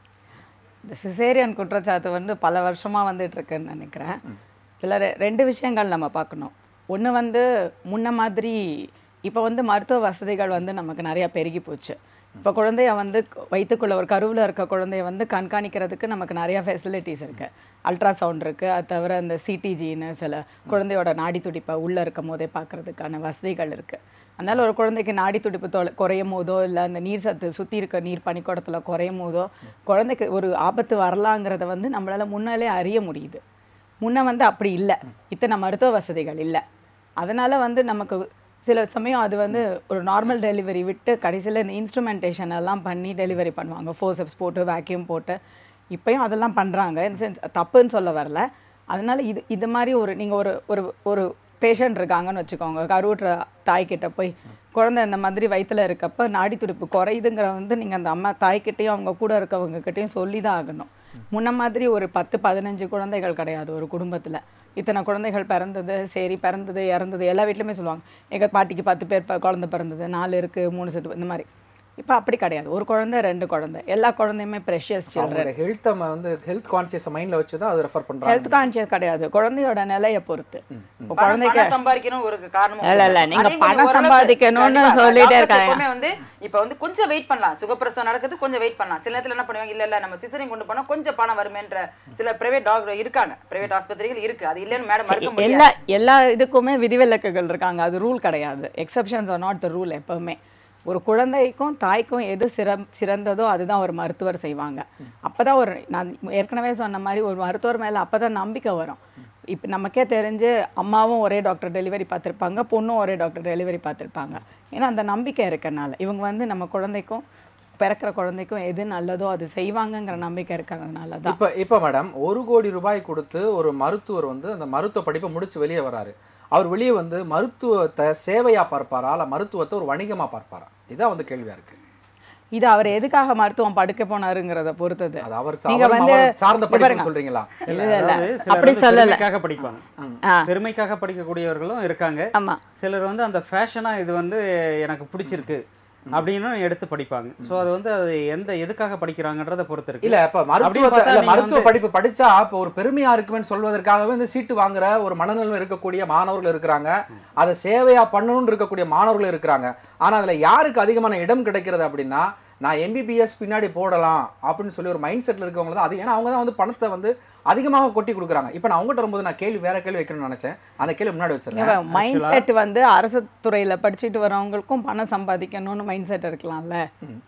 இந்த சிசேரியன் குற்றச்சாட்டு வந்து பல வருஷமா வந்துட்டு இருக்குன்னு நினைக்கிறேன் இதில் ரெ- ரெண்டு விஷயங்கள் நம்ம பார்க்கணும் ஒன்று வந்து முன்ன மாதிரி இப்போ வந்து மருத்துவ வசதிகள் வந்து நமக்கு நிறைய பெருகி போச்சு இப்போ குழந்தைய வந்து க- வயித்துக்குள்ள ஒரு கருவில் இருக்க குழந்தைய வந்து கண்காணிக்கிறதுக்கு நமக்கு நிறைய ஃபெசிலிட்டிஸ் இருக்கு அல்ட்ராசவுண்ட் இருக்கு அது தவிர அந்த சிடிஜின்னு சில குழந்தையோட நாடி துடிப்பை உள்ளே இருக்கும் போதே பார்க்கறதுக்கான வசதிகள் இருக்கு அதனால ஒரு குழந்தைக்கு நாடி துடிப்பு தொலை குறையும் போதோ இல்லை அந்த நீர் சத்து சுற்றி இருக்க நீர் பனிக்கூடத்தில் குறையும் போதோ குழந்தைக்கு ஒரு ஆபத்து வரலாங்கிறத வந்து நம்மளால முன்னாலே அறிய முடியுது முன்ன வந்து அப்படி இல்லை இத்தனை மருத்துவ வசதிகள் இல்லை அதனால வந்து நமக்கு சில சமயம் அது வந்து ஒரு நார்மல் டெலிவரி விட்டு கடைசியில் இந்த இன்ஸ்ட்ருமெண்டேஷன் எல்லாம் பண்ணி டெலிவரி பண்ணுவாங்க ஃபோர்சப்ஸ் போட்டு வேக்யூம் போட்டு இப்பயும் அதெல்லாம் பண்ணுறாங்க இந்த சென்ஸ் தப்புன்னு சொல்ல வரல அதனால இது இது மாதிரி ஒரு நீங்கள் ஒரு ஒரு ஒரு பேஷண்ட் இருக்காங்கன்னு வச்சுக்கோங்க கருவுற்ற தாய்கிட்ட போய் குழந்தை இந்த மாதிரி வயித்துல இருக்கப்ப நாடி துடிப்பு குறையுதுங்கிற வந்து நீங்கள் அந்த அம்மா தாய்கிட்டயும் அவங்க கூட இருக்கவங்க கிட்டயும் சொல்லி தான் ஆகணும் முன்ன மாதிரி ஒரு பத்து பதினஞ்சு குழந்தைகள் கிடையாது ஒரு குடும்பத்துல இத்தனை குழந்தைகள் பிறந்தது சரி பிறந்தது இறந்தது எல்லா வீட்லையுமே சொல்லுவாங்க எங்க பாட்டிக்கு பத்து பேர் ப- குழந்தை பிறந்தது நாலு இருக்கு மூணு செத்து இந்த மாதிரி இப்போ அப்படி கிடையாது ஒரு குழந்தை ரெண்டு குழந்தை எல்லா குழந்தையுமே ப்ரெஷியஸ் சில்ட்ரன் அவங்களோட ஹெல்த்தை வந்து ஹெல்த் கான்சியஸ் மைண்டில் வச்சு தான் அதை ரெஃபர் பண்ணுறாங்க ஹெல்த் கான்சியஸ் கிடையாது குழந்தையோட நிலையை பொறுத்து இப்போ பணம் குழந்தைக்கு பணம் சம்பாதிக்கணும் ஒரு காரணம் இல்ல, இல்ல, உண்டு. நீங்க அதையும் கொஞ்சம் பணம் ஓரளவுக்கு சம்பாதிக்கணும்னு கண்டிப்பா, சொல்லிட்டே doctors இருக்காங்க. எப்பவுமே வந்து இப்ப வந்து கொஞ்சம் வெயிட் பண்ணலாம் சுகப்பிரசவம் நடக்குது கொஞ்சம் வெயிட் பண்ணலாம் சில நேரத்துல என்ன பண்ணுவாங்க இல்ல இல்ல நம்ம சிசரிங் கொண்டு போனா கொஞ்சம் பணம் வருமேன்ற சில பிரைவேட் டாக்டர் இருக்காங்க பிரைவேட் ஆஸ்பத்திரிகள் இருக்கு அது இல்லன்னு மேடம் மறுக்க முடியாது எல்லா எல்லா இதுக்குமே விதிவிலக்குகள் இருக்காங்க அது ரூல் கிடையாது exceptions are not the rule எப்பவுமே ஒரு குழந்தைக்கும் தாய்க்கும் எது சிறம் சிறந்ததோ அதுதான் ஒரு மருத்துவர் செய்வாங்க அப்பதான் ஒரு நான் ஏற்கனவே சொன்ன மாதிரி ஒரு மருத்துவர் மேல அப்பதான் நம்பிக்கை வரும் இப்போ நமக்கே தெரிஞ்சு அம்மாவும் ஒரே டாக்டர் டெலிவரி பார்த்துருப்பாங்க பொண்ணும் ஒரே டாக்டர் டெலிவரி பார்த்துருப்பாங்க ஏன்னா அந்த நம்பிக்கை இருக்கறனால இவங்க வந்து நம்ம குழந்தைக்கும் பிறக்கிற குழந்தைக்கும் எது நல்லதோ அது செய்வாங்கங்கிற நம்பிக்கை இருக்கிறதுனால தான் இப்போ இப்போ மேடம் ஒரு கோடி ரூபாய் கொடுத்து ஒரு மருத்துவர் வந்து அந்த மருத்துவ படிப்பை முடிச்சு வெளியே வராரு அவர் வெளியே வந்து மருத்துவத்தை சேவையா பார்ப்பாரா இல்ல மருத்துவத்தை ஒரு வணிகமா பார்ப்பாரா இதான் வந்து கேள்வியா இருக்கு இது அவர் எதுக்காக மருத்துவம் படுக்க போனாருங்கிறத பொறுத்தது அது அவர் நீங்க அவரும் வந்து அவர் சார்ந்த இங்க படிப்புன்னு பாருங்க. சொல்றீங்களா இல்ல, இல்ல. அதாவது சிலர் அப்படி வந்து சொல்லல. பெருமைக்காக படிப்பாங்க ஆ. பெருமைக்காக படிக்கக்கூடியவர்களும் இருக்காங்க ஆமா சிலர் வந்து அந்த ஃபேஷனா இது வந்து எனக்கு பிடிச்சிருக்கு அப்படின்னு எடுத்து படிப்பாங்க ஸோ அது வந்து அது எந்த எதுக்காக படிக்கிறாங்கன்றத பொறுத்து இருக்கு இல்ல இப்ப மருத்துவ பார்த்தா இல்ல நீங்க மருத்துவ வந்து- படிப்பு படிச்சா இப்ப ஒரு பெருமையா இருக்குமென்னு சொல்வதற்காகவே இந்த சீட்டு வாங்குற ஒரு மனநிலை இருக்கக்கூடிய மாணவர்கள் இருக்கிறாங்க அதை சேவையா பண்ணணும்னு இருக்கக்கூடிய மாணவர்கள் இருக்கிறாங்க ஆனா அதுல யாருக்கு அதிகமான இடம் கிடைக்கிறது அப்படின்னா நான் எம்பிபிஎஸ் பின்னாடி போடலாம் அப்படின்னு சொல்லி ஒரு மைண்ட் செட்ல இருக்கவங்க தான் அது ஏன்னா அவங்க தான் வந்து பணத்தை வந்து அதிகமாக கொட்டி கொடுக்குறாங்க இப்போ நான் உங்ககிட்ட வரும்போது நான் கேள்வி வேற கேள்வி வைக்கணும்னு நினைச்சேன் அந்த கேள்வி முன்னாடி வச்சிருக்கேன் மைண்ட் செட் வந்து அரசு துறையில படிச்சுட்டு வரவங்களுக்கும் பணம் சம்பாதிக்கணும்னு மைண்ட் செட் இருக்கலாம்ல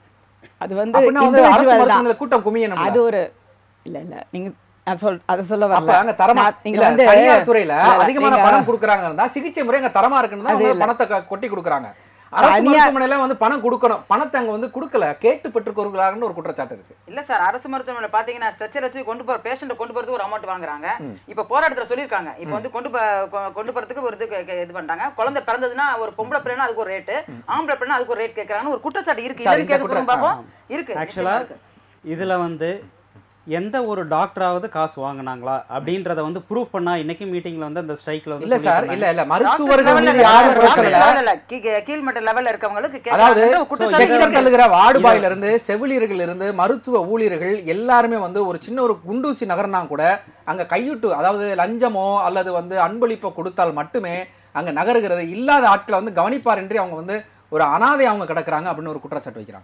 அது வந்து அப்படின்னா வந்து அரசு individual தான். மருத்துவமனையில கூட்டம் குமியணும் அது ஒரு இல்ல இல்ல நீங்க நான் சொல் அதை சொல்ல அப்ப வரல அங்க தரமா நான்- நீங்க இல்ல வந்து தனியார் துறையில இல்ல, இல்ல, அதிகமான நீங்க- பணம் கொடுக்குறாங்கன்னா சிகிச்சை முறை அங்க தரமா இருக்குன்னு தான் அது அவங்க இல்ல. பணத்தை க- கொட்டி கொடுக்குறாங்க அரசு தனியார்- மருத்துவமனையில வந்து பணம் கொடுக்கணும் பணத்தை அங்க வந்து கொடுக்கல கேட்டு பெற்றுக்கொள்கிறாங்கன்னு ஒரு குற்றச்சாட்டு இருக்கு இல்ல சார் அரசு மருத்துவமனையில பாத்தீங்கன்னா ஸ்ட்ரெச்சர் வச்சு கொண்டு போற பேஷண்ட் கொண்டு போறதுக்கு ஒரு அமௌண்ட் வாங்குறாங்க இப்ப போராட்டத்துல சொல்லிருக்காங்க இப்ப வந்து கொண்டு போ- கொ- கொண்டு போறதுக்கு ஒரு இது கே- கே- இது பண்றாங்க குழந்தை பிறந்ததுன்னா ஒரு பொம்பளை பிள்ளைனா அதுக்கு ஒரு ரேட்டு ஆம்பளை பிள்ளைனா அதுக்கு ஒரு ரேட் கேக்குறாங்கன்னு ஒரு குற்றச்சாட்டு இருக்கு சார், இல்லைன்னு இந்த கேட்க சொல்லுங்க குற்ற- பாப்போம் இருக்கு ஆக்சுவலா நிச்சயமா இருக்கு. இதுல வந்து எந்த ஒரு டாக்டராவது காசு வாங்குனாங்களா அப்படின்றத வந்து ப்ரூவ் பண்ணா இன்னைக்கு மீட்டிங்ல வந்து அந்த ஸ்ட்ரைக்ல வந்து இல்ல சார் சொல்லிட்டு இல்ல இல்ல டாக்டர்ஸ் மருத்துவர்கள் லெவல்ல மீது யாரும் டாக்டர்ஸ் பேசல லெவல்ல கீ- கீழ்மட்ட லெவல்ல இருக்கவங்களுக்கு அதாவது கேட்கறாங்கன்ற ஒரு குற்றச்சாட்டு செக்ஷன் இருக்கு. தள்ளுகிற வார்டு பாயில இருந்து செவிலியர்கள் இருந்து மருத்துவ ஊழியர்கள் எல்லாருமே வந்து ஒரு சின்ன ஒரு குண்டூசி நகர்னா கூட அங்க கையூட்டு அதாவது லஞ்சமோ அல்லது வந்து அன்பளிப்போ கொடுத்தால் மட்டுமே அங்க நகருகிறது இல்லாத ஆட்களை வந்து கவனிப்பார் என்று அவங்க வந்து ஒரு அனாதை அவங்க கிடக்குறாங்க அப்படின்னு ஒரு குற்றச்சாட்டு வைக்கிறாங்க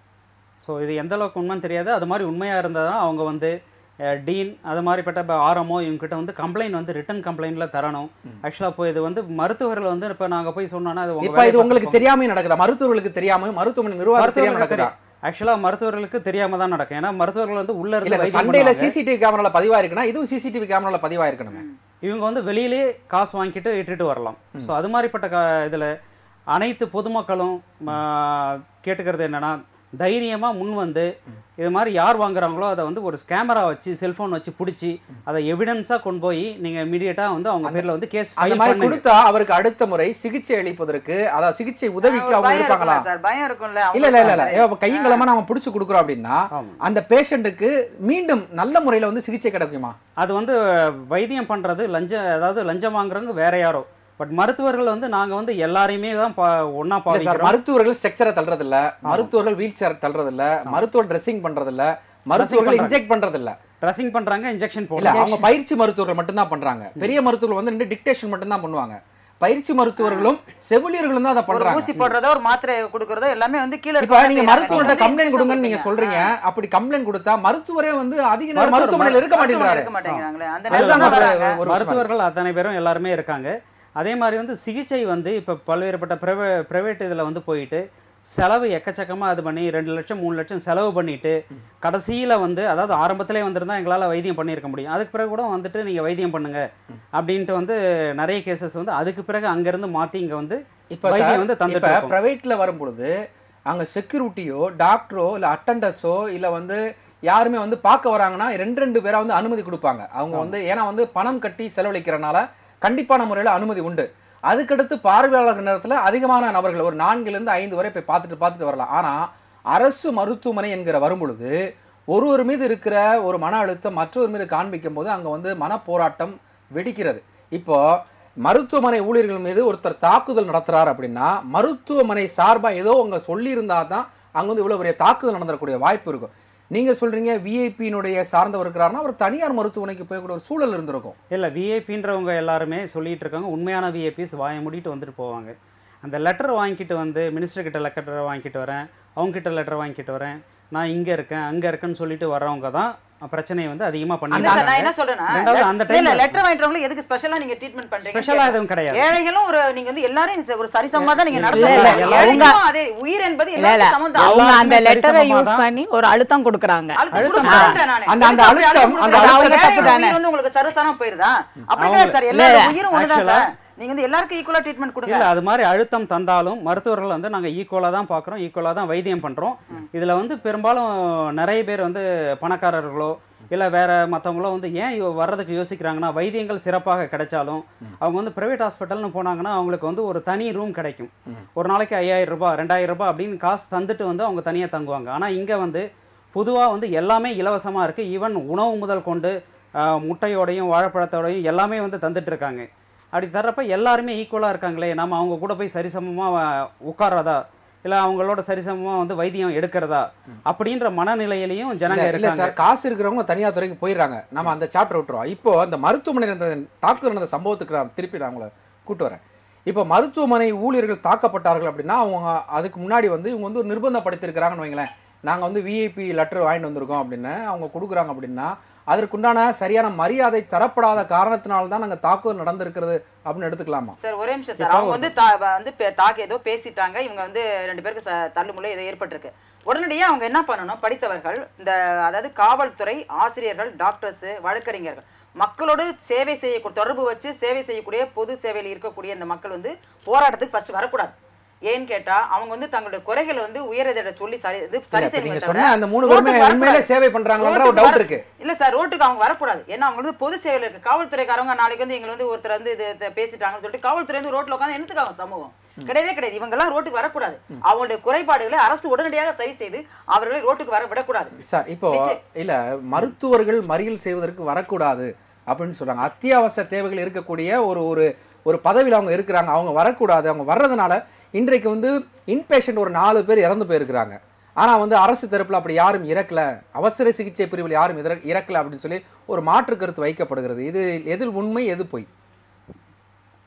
ஸோ இது எந்த அளவுக்கு உண்மைன்னு தெரியாது அது மாதிரி உண்மையாக இருந்தால் தான் அவங்க வந்து அஹ், டீன் அது மாதிரிப்பட்ட இப்போ ஆர்எம்ஓ இவங்ககிட்ட வந்து கம்ப்ளைண்ட் வந்து ரிட்டன் கம்ப்ளைண்ட்டில் தரணும் ஆக்சுவலாக இப்போ இது வந்து மருத்துவர்கள் வந்து இப்போ நாங்கள் போய் சொன்னோன்னா அது உங்க இப்ப வேலையை இது உங்களுக்கு பார்த்துக்கோங்க. தெரியாம நடக்குதா மருத்துவர்களுக்கு தெரியாம மருத்துவமனை நிர்வாகம் தெரியாம மருத்துவர்களுக்கு நடக்குதா தெரியும் ஆக்சுவலாக மருத்துவர்களுக்கு தெரியாம தான் நடக்கும் ஏன்னா மருத்துவர்கள் வந்து உள்ள இல்ல இருந்து இல்ல வைத்தியம் சண்டையில பண்ணுவாங்க. சிசிடிவி கேமரால பதிவா இருக்குன்னா இதுவும் சிசிடிவி கேமரால பதிவா இருக்கணுமே இவங்க வந்து வெளியிலேயே காசு வாங்கிட்டு இட்டுட்டு வரலாம் ஸோ அது மாதிரிப்பட்ட க இதில் அனைத்து பொதுமக்களும் ஆ, கேட்டுக்கிறது என்னன்னா தைரியமா முன் வந்து இது மாதிரி யார் வாங்குறாங்களோ அதை வந்து ஒரு கேமரா வச்சு செல்போன் வச்சு பிடிச்சி அதை எவிடன்ஸாக கொண்டு போய் நீங்க இமீடியட்டா வந்து அவங்க பேர்ல வந்து கேஸ் அந்த ஃபைல் மாதிரி பண்ணுங்க கொடுத்தா அவருக்கு அடுத்த முறை சிகிச்சை அளிப்பதற்கு அதாவது சிகிச்சை உதவிக்கு ஒரு அவங்க பயம் இருப்பாங்களா இருக்கும்ல சார் பயம் இருக்கும்ல இல்ல இல்ல இல்ல இல்ல அவங்களுக்கு. இப்ப கையங்களமா நாம புடிச்சு கொடுக்குறோம் அப்படின்னா ஆமா. அந்த பேஷண்ட்டுக்கு மீண்டும் நல்ல முறையில வந்து சிகிச்சை கிடைக்குமா அது வந்து வைத்தியம் பண்றது லஞ்சம் அதாவது லஞ்சம் வாங்குறவங்க வேற யாரோ பட் மருத்துவர்கள் வந்து நாங்க வந்து எல்லாரையுமே தான் பா- ஒண்ணா இல்ல சார் பாவிக்கிறோம் மருத்துவர்கள் ஸ்ட்ரக்சரை தள்ளுறது இல்ல மருத்துவர்கள் வீல் சேர் தள்ளுறது இல்ல மருத்துவர் ட்ரெஸ்ஸிங் பண்றது இல்ல மருத்துவர்கள் பண்றாங்க. இன்ஜெக்ட் பண்றது இல்ல ட்ரெஸ்ஸிங் பண்றாங்க இன்ஜெக்ஷன் இல்ல போடுறாங்க அவங்க பயிற்சி மருத்துவர்கள் மட்டும்தான் பண்றாங்க பெரிய மருத்துவர்கள் வந்து நின்று டிக்டேஷன் மட்டும்தான் பண்ணுவாங்க பயிற்சி மருத்துவர்களும் செவிலியர்களும் தான் அதை ஒரு பண்றாங்க ஊசி போடுறதோ ஒரு மாத்திரை கொடுக்கறதோ எல்லாமே வந்து கீழ இப்ப இருக்கவங்க நீங்க செய்றாங்க. மருத்துவர்கிட்ட நீங்க கம்ப்ளைண்ட் கொடுங்கன்னு நீங்க injection சொல்றீங்க அப்படி கம்ப்ளைண்ட் கொடுத்தா மருத்துவரே வந்து அதிக நேரம் மருத்துவர் மருத்துவமனையில இருக்க மருத்துவமனை மாட்டேங்கிறாரு இருக்க மாட்டேங்கிறாங்களே அந்த அதுதான் நேரத்துல ஒரு- வராங்க. ஒரு விஷயம் மருத்துவர்கள் அத்தனை பேரும் எல்லாருமே இருக்காங்க அதே மாதிரி வந்து சிகிச்சை வந்து இப்போ பல்வேறுபட்ட ப்ரைவே ப்ரைவேட் இதில் வந்து போயிட்டு செலவு எக்கச்சக்கமாக இது பண்ணி ரெண்டு லட்சம் மூணு லட்சம் செலவு பண்ணிட்டு கடைசியில் வந்து அதாவது ஆரம்பத்திலே வந்திருந்தா எங்களால் வைத்தியம் பண்ணியிருக்க முடியும் அதுக்கு பிறகு கூட வந்துட்டு நீங்கள் வைத்தியம் பண்ணுங்க அப்படின்ட்டு வந்து நிறைய கேசஸ் வந்து அதுக்கு பிறகு அங்கேருந்து மாற்றி இங்கே வந்து இப்ப வைத்தியம் சார் வந்து தந்துட்டு இப்ப இருக்கோம். பிரைவேட்ல வரும் பொழுது அங்க செக்யூரிட்டியோ டாக்டரோ இல்ல அட்டண்டர்ஸோ இல்ல வந்து யாருமே வந்து பார்க்க வராங்கன்னா ரெண்டு ரெண்டு பேரா வந்து அனுமதி கொடுப்பாங்க அவங்க வந்து ஏன்னா வந்து பணம் கட்டி செலவழிக்கிறனால கண்டிப்பான முறையில அனுமதி உண்டு அதுக்கடுத்து பார்வையாளர் நேரத்துல அதிகமான நபர்கள் ஒரு நான்குல இருந்து ஐந்து வரை போய் பார்த்துட்டு பார்த்துட்டு வரலாம் ஆனா அரசு மருத்துவமனை என்கிற வரும் பொழுது ஒருவர் மீது இருக்கிற ஒரு மன அழுத்தம் மற்றொரு மீது காண்பிக்கும் போது அங்க வந்து மனப்போராட்டம் வெடிக்கிறது இப்போ மருத்துவமனை ஊழியர்கள் மீது ஒருத்தர் தாக்குதல் நடத்துறார் அப்படின்னா மருத்துவமனை சார்பா ஏதோ அவங்க சொல்லியிருந்தா தான் அங்க வந்து இவ்வளவு பெரிய தாக்குதல் நடந்துடக்கூடிய வாய்ப்பு இருக்கும் நீங்க சொல்றீங்க விஐபியினுடைய சார்ந்தவர் இருக்கிறாருன்னா அவர் தனியார் மருத்துவமனைக்கு போயக்கூடிய ஒரு சூழல் இருந்திருக்கும் இல்லை விஐபின்றவங்க எல்லாருமே சொல்லிட்டு இருக்காங்க உண்மையான விஐபிஸ் வாயை மூடிட்டு வந்துட்டு போவாங்க அந்த லெட்டர் வாங்கிட்டு வந்து மினிஸ்டர் கிட்ட லெட்டர் வாங்கிட்டு வரேன் அவங்க கிட்ட லெட்டர் வாங்கிட்டு வரேன் நான் இங்க இருக்கேன் அங்க இருக்கேன்னு சொல்லிட்டு வர்றவங்க தான் பிரச்சனையை வந்து அதிகமா இல்ல சார், நான் பண்ணிட்டு என்ன சொல்றேன்னா ரெண்டாவது அந்த இல்ல, இல்ல டைம்ல லெட்டர் வாங்கிட்டவங்களுக்கு எதுக்கு ஸ்பெஷலா நீங்க ட்ரீட்மெண்ட் பண்றீங்க ஸ்பெஷலா எதுவும் கிடையாது ஏழைகளும் ஒரு நீங்க வந்து எல்லாரையும் ச- ஒரு சரிசமமா தான் நீங்க இல்ல, நடத்துறீங்க இல்ல, எல்லாரும் ஏழைகளும் அதே உயிர் என்பது இல்ல இல்ல எல்லாருக்கும் சமம் தான் அவங்க அந்த எல்லாருக்குமே லெட்டரை சரிசமமா யூஸ் தான். பண்ணி ஒரு அழுத்தம் கொடுக்குறாங்க அழுத்தம் அழுத்தம் கொடுக்கறேன்றேன் நானு. அந்த- அந்த எதுக்கு அப்படி அழுத்தம், அந்த கொடுக்கறது? அழுத்தம் ஏழையோட தப்பு தானே. உயிர் வந்து உங்களுக்கு சர்வசாரம் போயிருதா அப்படி அவங்க- கிடையாது சார் இல்ல, எல்லாரோட இல்ல. உயிரும் ஒண்ணுதான் Actually- சார் நீங்க வந்து எல்லாருக்கும் ஈக்குவலா ட்ரீட்மெண்ட் கொடுங்க இல்ல அது மாதிரி அழுத்தம் தந்தாலும் மருத்துவர்கள் வந்து நாங்க ஈக்குவலா தான் பாக்குறோம் ஈக்குவலா தான் வைத்தியம் பண்றோம் இதுல வந்து பெரும்பாலும் நிறைய பேர் வந்து பணக்காரர்களோ இல்ல வேற மத்தவங்களோ வந்து ஏன் இவ வர்றதுக்கு யோசிக்கிறாங்கன்னா வைத்தியங்கள் சிறப்பாக கிடைச்சாலும் அவங்க வந்து பிரைவேட் ஹாஸ்பிட்டல்னு போனாங்கன்னா அவங்களுக்கு வந்து ஒரு தனி ரூம் கிடைக்கும் ஒரு நாளைக்கு ஐயாயிரம் ரூபாய் ரெண்டாயிரம் ரூபாய் அப்படின்னு காசு தந்துட்டு வந்து அவங்க தனியா தங்குவாங்க ஆனா இங்க வந்து பொதுவா வந்து எல்லாமே இலவசமா இருக்கு ஈவன் உணவு முதல் கொண்டு ஆஹ், முட்டையோடையும் வாழைப்பழத்தோடையும் எல்லாமே வந்து தந்துட்டு இருக்காங்க அப்படி தர்றப்ப எல்லாருமே ஈக்குவலாக இருக்காங்களே நம்ம அவங்க கூட போய் சரிசமமாக உட்கார்றதா இல்லை அவங்களோட சரிசமமாக வந்து வைத்தியம் எடுக்கிறதா அப்படின்ற மனநிலையிலையும் ஜனங்க இல்ல, இல்ல இருக்காங்க சார் காசு இருக்கிறவங்க தனியார் துறைக்கு போயிடுறாங்க நம்ம அந்த சாப்டர் விட்டுருவோம் இப்போ அந்த மருத்துவமனை நடந்த தாக்குதல் நடந்த சம்பவத்துக்கு நான் திருப்பி நான் உங்களை கூட்டு வரேன் இப்போ மருத்துவமனை ஊழியர்கள் தாக்கப்பட்டார்கள் அப்படின்னா அவங்க அதுக்கு முன்னாடி வந்து இவங்க வந்து ஒரு நிர்பந்தப்படுத்திருக்கிறாங்கன்னு வைங்களேன் நாங்கள் வந்து விஐபி லெட்டர் வாங்கிட்டு வந்திருக்கோம் அப்படின்னு அவங்க கொடுக்குறாங்க அப்படின்னா அதற்குண்டான சரியான மரியாதை தரப்படாத காரணத்தினால தான் நாங்கள் தாக்குதல் நடந்திருக்கிறது அப்படின்னு எடுத்துக்கலாமா சார் ஒரே நிமிஷம் சார் அவங்க வந்து தா- வந்து பே- தாக்கி ஏதோ பேசிட்டாங்க இவங்க வந்து ரெண்டு பேருக்கு ச- தள்ளுமுள்ள ஏதோ ஏற்பட்டிருக்கு உடனடியாக அவங்க என்ன பண்ணணும் படித்தவர்கள் இந்த அதாவது காவல்துறை ஆசிரியர்கள் டாக்டர்ஸ் வழக்கறிஞர்கள் மக்களோடு சேவை செய்ய தொடர்பு வச்சு சேவை செய்யக்கூடிய பொது சேவையில் இருக்கக்கூடிய இந்த மக்கள் வந்து போராட்டத்துக்கு ஃபர்ஸ்ட் வரக்கூடாது ஏன்னு கேட்டா அவங்க வந்து தங்களுடைய குறைகளை வந்து உயரதிட சொல்லி சரி இது சரி இல்ல, இப்ப நீங்க செய்யணுமே சொன்ன தவிர அந்த மூணு ரோட்டுக்கு பேருமே வரக்கூடாது. உண்மையிலே சேவை பண்றாங்கன்ற ஒரு ரோட்டுக்கு டவுட் வர- இருக்கு இல்ல சார் ரோட்டுக்கு அவங்க வரக்கூடாது ஏன்னா அவங்க வந்து பொது சேவையில இருக்கு காவல்துறைக்காரங்க நாளைக்கு வந்து எங்களை வந்து ஒருத்தர் வந்து இது இதை பேசிட்டாங்கன்னு சொல்லிட்டு காவல்துறை வந்து ரோட்ல உட்காந்து என்னத்துக்கு அவங்க சமூகம் கிடையவே கிடையாது இவங்க எல்லாம் ரோட்டுக்கு வரக்கூடாது அவங்களுடைய குறைபாடுகளை அரசு உடனடியாக சரி செய்து அவர்களை ரோட்டுக்கு வர விடக்கூடாது சார் இப்போ நிச்சயம். இல்ல மருத்துவர்கள் மறியல் செய்வதற்கு வரக்கூடாது அப்படின்னு சொல்றாங்க அத்தியாவசிய தேவைகள் இருக்கக்கூடிய ஒரு ஒரு ஒரு பதவியில் அவங்க இருக்கிறாங்க அவங்க வரக்கூடாது அவங்க வர்றதுனால இன்றைக்கு வந்து இன்பேஷண்ட் ஒரு நாலு பேர் இறந்து போயிருக்கிறாங்க ஆனா வந்து அரசு தரப்புல அப்படி யாரும் இறக்கல அவசர சிகிச்சை பிரிவில் யாரும் இற- இறக்கல அப்படின்னு சொல்லி ஒரு மாற்று கருத்து வைக்கப்படுகிறது இது எதில் உண்மை எது பொய்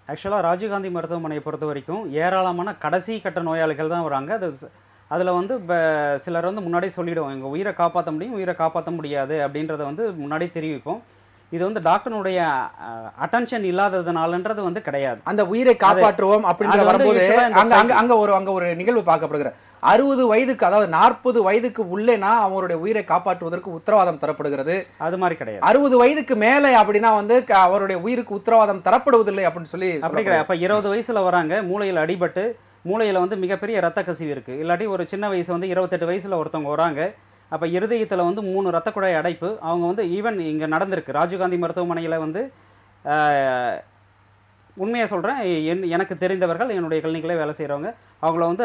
ஆக்சுவலாக ராஜீவ்காந்தி மருத்துவமனையை பொறுத்த வரைக்கும் ஏராளமான கடைசி கட்ட நோயாளிகள் தான் வராங்க அது அதில் வந்து இப்போ சிலர் வந்து முன்னாடியே சொல்லிவிடுவோம் எங்கள் உயிரை காப்பாற்ற முடியும் உயிரை காப்பாற்ற முடியாது அப்படின்றத வந்து முன்னாடியே தெரிவிப்போம் இது வந்து டாக்டருடைய அட்டென்ஷன் இல்லாததுனாலன்றது வந்து கிடையாது அந்த உயிரை காப்பாற்றுவோம் அப்படின்ற அது வந்து வரும்போது usually இந்த அங்க அங்க அங்க ஒரு அங்க ஒரு நிகழ்வு பார்க்கப்படுகிற அறுபது வயதுக்கு அதாவது நாற்பது வயதுக்கு உள்ளேனா அவருடைய உயிரை காப்பாற்றுவதற்கு உத்தரவாதம் தரப்படுகிறது அது மாதிரி கிடையாது அறுபது வயதுக்கு மேலே அப்படின்னா வந்து க- அவருடைய உயிருக்கு உத்தரவாதம் தரப்படுவதில்லை அப்படின்னு சொல்லி அப்படி சொல்லப்படுகிறது. கிடையாது அப்போ இருபது வயசுல வராங்க மூளையில் அடிபட்டு மூளையில் வந்து மிகப்பெரிய ரத்த கசிவு இருக்குது இல்லாட்டி ஒரு சின்ன வயசு வந்து இருபத்தெட்டு வயசில் ஒருத்தவங்க வராங்க அப்போ இருதயத்தில் வந்து மூணு ரத்த குழாய் அடைப்பு அவங்க வந்து ஈவன் இங்கே நடந்திருக்கு ராஜீவ்காந்தி மருத்துவமனையில் வந்து உண்மையாக சொல்கிறேன் என் எனக்கு தெரிந்தவர்கள் என்னுடைய கிளினிக்கில் வேலை செய்கிறவங்க அவங்கள வந்து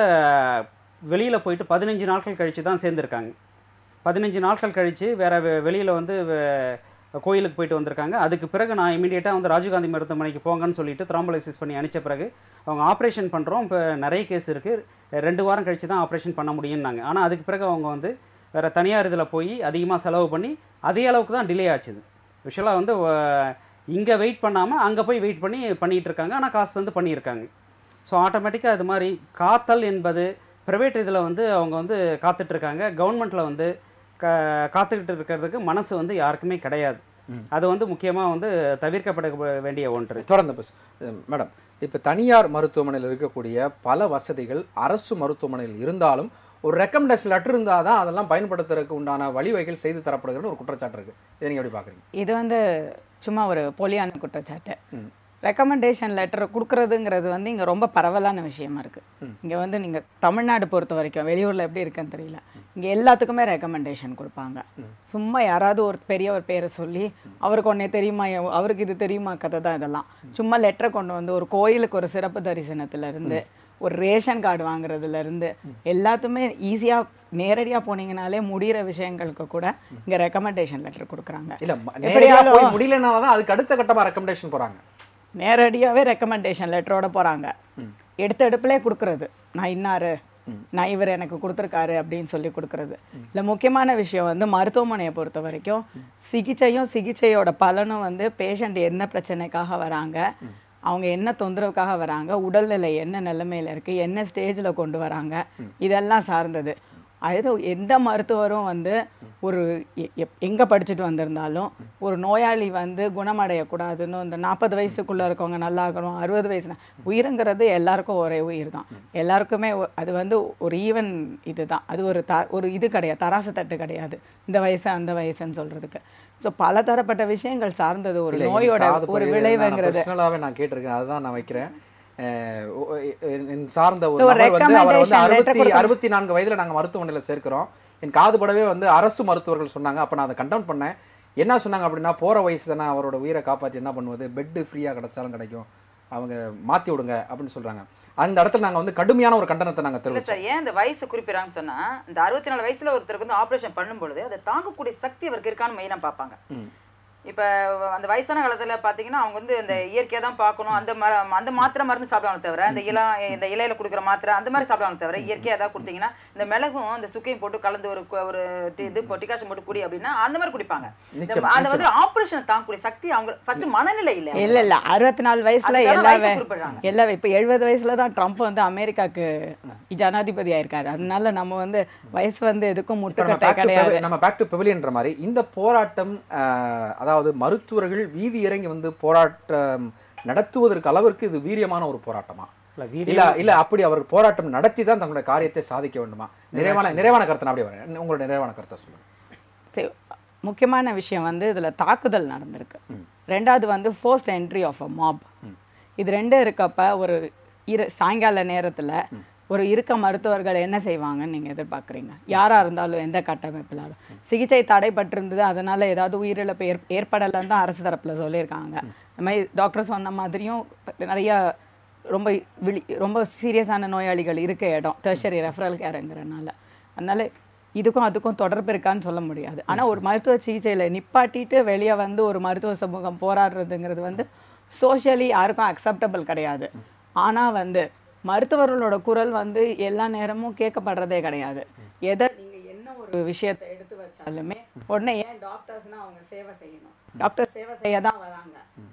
வெளியில் போயிட்டு பதினஞ்சு நாட்கள் கழித்து தான் சேர்ந்துருக்காங்க பதினஞ்சு நாட்கள் கழித்து வேறு வெளியில் வந்து வே- கோயிலுக்கு போயிட்டு வந்திருக்காங்க அதுக்கு பிறகு நான் இமீடியட்டாக வந்து ராஜீவ்காந்தி மருத்துவமனைக்கு போங்கன்னு சொல்லிட்டு த்ராம்பலைசிஸ் பண்ணி அனுப்பிச்ச பிறகு அவங்க ஆப்ரேஷன் பண்ணுறோம் இப்போ நிறைய கேஸ் இருக்குது ரெண்டு வாரம் கழித்து தான் ஆப்ரேஷன் பண்ண முடியும்னாங்க ஆனால் அதுக்கு பிறகு அவங்க வந்து வேறு தனியார் இதில் போய் அதிகமாக செலவு பண்ணி அதே அளவுக்கு தான் டிலே ஆச்சுது விஷுவலாக வந்து இங்கே வெயிட் பண்ணாமல் அங்கே போய் வெயிட் பண்ணி பண்ணிகிட்டு இருக்காங்க ஆனால் காசு வந்து பண்ணியிருக்காங்க ஸோ ஆட்டோமேட்டிக்காக அது மாதிரி காத்தல் என்பது ப்ரைவேட் இதில் வந்து அவங்க வந்து காத்துட்டு இருக்காங்க கவர்மெண்ட்டில் வந்து க காத்துக்கிட்டு இருக்கிறதுக்கு மனசு வந்து யாருக்குமே கிடையாது அது வந்து முக்கியமாக வந்து தவிர்க்கப்பட வேண்டிய ஒன்று தொடர்ந்து பேசு அஹ் மேடம் இப்போ தனியார் மருத்துவமனையில் இருக்கக்கூடிய பல வசதிகள் அரசு மருத்துவமனையில் இருந்தாலும் ஒரு ரெக்கமெண்டேஷன் லெட்டர் இருந்தால் தான் அதெல்லாம் பயன்படுத்துறதுக்கு உண்டான வழிவகைகள் செய்து தரப்படுகிறது ஒரு குற்றச்சாட்டு இருக்கு இதை நீங்கள் எப்படி பார்க்குறீங்க இது வந்து சும்மா ஒரு போலியான குற்றச்சாட்டு ரெக்கமெண்டேஷன் லெட்டர் கொடுக்கறதுங்கிறது வந்து இங்கே ரொம்ப பரவலான விஷயமா இருக்குது இங்கே வந்து நீங்கள் தமிழ்நாடு பொறுத்த வரைக்கும் வெளியூரில் எப்படி இருக்குன்னு தெரியல இங்கே எல்லாத்துக்குமே ரெக்கமெண்டேஷன் கொடுப்பாங்க சும்மா யாராவது ஒரு பெரிய ஒரு பேரை சொல்லி அவருக்கு ஒன்றே தெரியுமா எவ்- அவருக்கு இது தெரியுமா கதை தான் இதெல்லாம் சும்மா லெட்டரை கொண்டு வந்து ஒரு கோயிலுக்கு ஒரு சிறப்பு தரிசனத்துல இருந்து ஒரு ரேஷன் கார்டு வாங்குறதுல இருந்து எல்லாத்துமே ஈஸியாக நேரடியாக போனீங்கனாலே முடிகிற விஷயங்களுக்கு கூட இங்கே ரெக்கமெண்டேஷன் லெட்டர் கொடுக்குறாங்க இல்ல ம- நேரடியா எப்படியாலும் போய் முடியலனால தான் அதுக்கு அடுத்த கட்டமா ரெக்கமெண்டேஷன் போறாங்க நேரடியாகவே ரெக்கமெண்டேஷன் லெட்டரோட போகிறாங்க எடுத்த எடுப்புலே கொடுக்கறது நான் இன்னாரு நான் இவர் எனக்கு கொடுத்துருக்காரு அப்படின்னு சொல்லி கொடுக்கறது இல்லை முக்கியமான விஷயம் வந்து மருத்துவமனையை பொறுத்த வரைக்கும் சிகிச்சையும் சிகிச்சையோட பலனும் வந்து பேஷண்ட் என்ன பிரச்சனைக்காக வராங்க அவங்க என்ன தொந்தரவுக்காக வராங்க உடல்நிலை என்ன நிலைமையில இருக்கு என்ன ஸ்டேஜில் கொண்டு வராங்க இதெல்லாம் சார்ந்தது அது எந்த மருத்துவரும் வந்து ஒரு எ- எப்- எங்க படிச்சுட்டு வந்திருந்தாலும் ஒரு நோயாளி வந்து குணமடையக்கூடாதுன்னு இந்த நாற்பது வயசுக்குள்ள இருக்கவங்க நல்லா இருக்கணும் அறுபது வயசுனா உயிருங்கிறது எல்லாருக்கும் ஒரே உயிர் தான் எல்லாருக்குமே ஒ- அது வந்து ஒரு ஈவன் இதுதான் அது ஒரு த ஒரு இது கிடையாது தராசு தட்டு கிடையாது இந்த வயசு அந்த வயசுன்னு சொல்றதுக்கு ஸோ பல தரப்பட்ட விஷயங்கள் சார்ந்தது ஒரு இல்ல, எனக்கு நோயோட காது ஒரு பகுதியில விளைவுங்கிறது நான் personal-ஆவே நான் கேட்டிருக்கேன் அதுதான் நான் வைக்கிறேன் அஹ் ஒ- என் என் சார்ந்த ஒரு ஒரு நபர் வந்து அவரை வந்து recommendation letter அறுபத்தி கொடுக்கணும். அறுபத்தி நான்கு வயதுல நாங்க மருத்துவமனையில சேர்க்கிறோம் என் காது படவே வந்து அரசு மருத்துவர்கள் சொன்னாங்க அப்ப நான் அதை கண்டவுன் பண்ணேன் என்ன சொன்னாங்க அப்படின்னா போற வயசு தானே அவரோட உயிரை காப்பாற்றி என்ன பண்ணுவது பெட்டு ஃப்ரீயா கிடைச்சாலும் கிடைக்கும் அவங்க மாத்தி விடுங்க அப்படின்னு சொல்றாங்க அந்த இடத்துல நாங்க வந்து கடுமையான ஒரு கண்டனத்தை நாங்க இல்ல தெரிவிச்சோம் சார் ஏன் இந்த வயசு குறிப்பிடறாங்கன்னு சொன்னா இந்த அறுபத்தி நாலு வயசுல ஒருத்தருக்கு வந்து ஆபரேஷன் பண்ணும் பொழுது அதை தாங்கக்கூடிய சக்தி அவருக்கு இருக்கான்னு மெயினா பார்ப்பாங்க இப்ப அந்த வயசான காலத்துல பாத்தீங்கன்னா அவங்க வந்து இந்த இயற்கையா தான் பார்க்கணும் அந்த மர அந்த மாத்திரை மருந்து சாப்பிடுவாங்க தவிர இந்த இளம் இந்த இலையில கொடுக்குற மாத்திரை அந்த மாதிரி சாப்பிடுவாங்க தவிர இயற்கையா ஏதாவது கொடுத்தீங்கன்னா இந்த மிளகும் இந்த சுக்கையும் போட்டு கலந்து ஒரு கு- ஒரு டி- இது இப்போ டிகாஷன் போட்டு குடி அப்படின்னா அந்த மாதிரி குடிப்பாங்க இந்த- நிச்சயமா, அது வந்து ஆபரேஷன் தாங்கக்கூடிய சக்தி அவங்க ஃபர்ஸ்ட் மனநிலை இல்ல இல்ல இல்ல அறுபத்தி நாலு வயசுல அதுக்கான எல்லா வயசை வே- குறிப்பிடுறாங்க. எல்லா இப்ப எழுபது வயசுல தான் ட்ரம்ப் வந்து அமெரிக்காக்கு ஜனாதிபதி ஆயிருக்காரு அதனால நம்ம வந்து வயசு வந்து எதுக்கும் இப்ப நம்ம முட்டுக்கட்டை back to கிடையாது pavilion- நம்ம பேக் டு பெவிலியன்ற மாதிரி இந்த போராட்டம் அஹ், அதாவது மருத்துவர்கள் வீதி இறங்கி வந்து போராட்டம் நடத்துவதற்கு அளவிற்கு இது வீரியமான ஒரு போராட்டமா இல்ல, வீரியம் இல்ல இல்ல அப்படி அவர் போராட்டம் நடத்தி தான் தங்களுடைய காரியத்தை சாதிக்க வேண்டுமா நிறைவான நிறைவான கருத்தை நான் அப்படியே வரேன் உங்களோட நிறைவான கருத்தை சொல்லுங்க சரி, முக்கியமான விஷயம் வந்து இதுல தாக்குதல் நடந்திருக்கு ரெண்டாவது வந்து force entry of a mob இது ரெண்டும் இருக்கப்ப ஒரு இரு சாயங்கால நேரத்துல ஒரு இருக்க மருத்துவர்கள் என்ன செய்வாங்கன்னு நீங்க எதிர்பார்க்குறீங்க யாரா இருந்தாலும் எந்த கட்டமைப்பிலாலும் சிகிச்சை தடைப்பட்டிருந்தது அதனால ஏதாவது உயிரிழப்பு ஏற் ஏற்படலைன்னு தான் அரசு தரப்புல சொல்லியிருக்காங்க இந்த மாதிரி டாக்டர் சொன்ன மாதிரியும் நிறைய ரொம்ப விழி ரொம்ப சீரியஸான நோயாளிகள் இருக்க இடம் டெர்ஷரி ரெஃபரல் கேருங்கிறனால அதனால இதுக்கும் அதுக்கும் தொடர்பு இருக்கான்னு சொல்ல முடியாது ஆனா ஒரு மருத்துவ சிகிச்சையில நிப்பாட்டிட்டு வெளியே வந்து ஒரு மருத்துவ சமூகம் போராடுறதுங்கிறது வந்து சோஷியலி யாருக்கும் அக்செப்டபிள் கிடையாது ஆனா வந்து மருத்துவர்களோட குரல் வந்து எல்லா நேரமும் கேட்கப்படுறதே கிடையாது எதை நீங்க என்ன ஒரு விஷயத்தை எடுத்து வச்சாலுமே உடனே ஏன் டாக்டர்ஸ்னா அவங்க சேவை செய்யணும் டாக்டர் சேவை செய்ய தான் வராங்க இந்த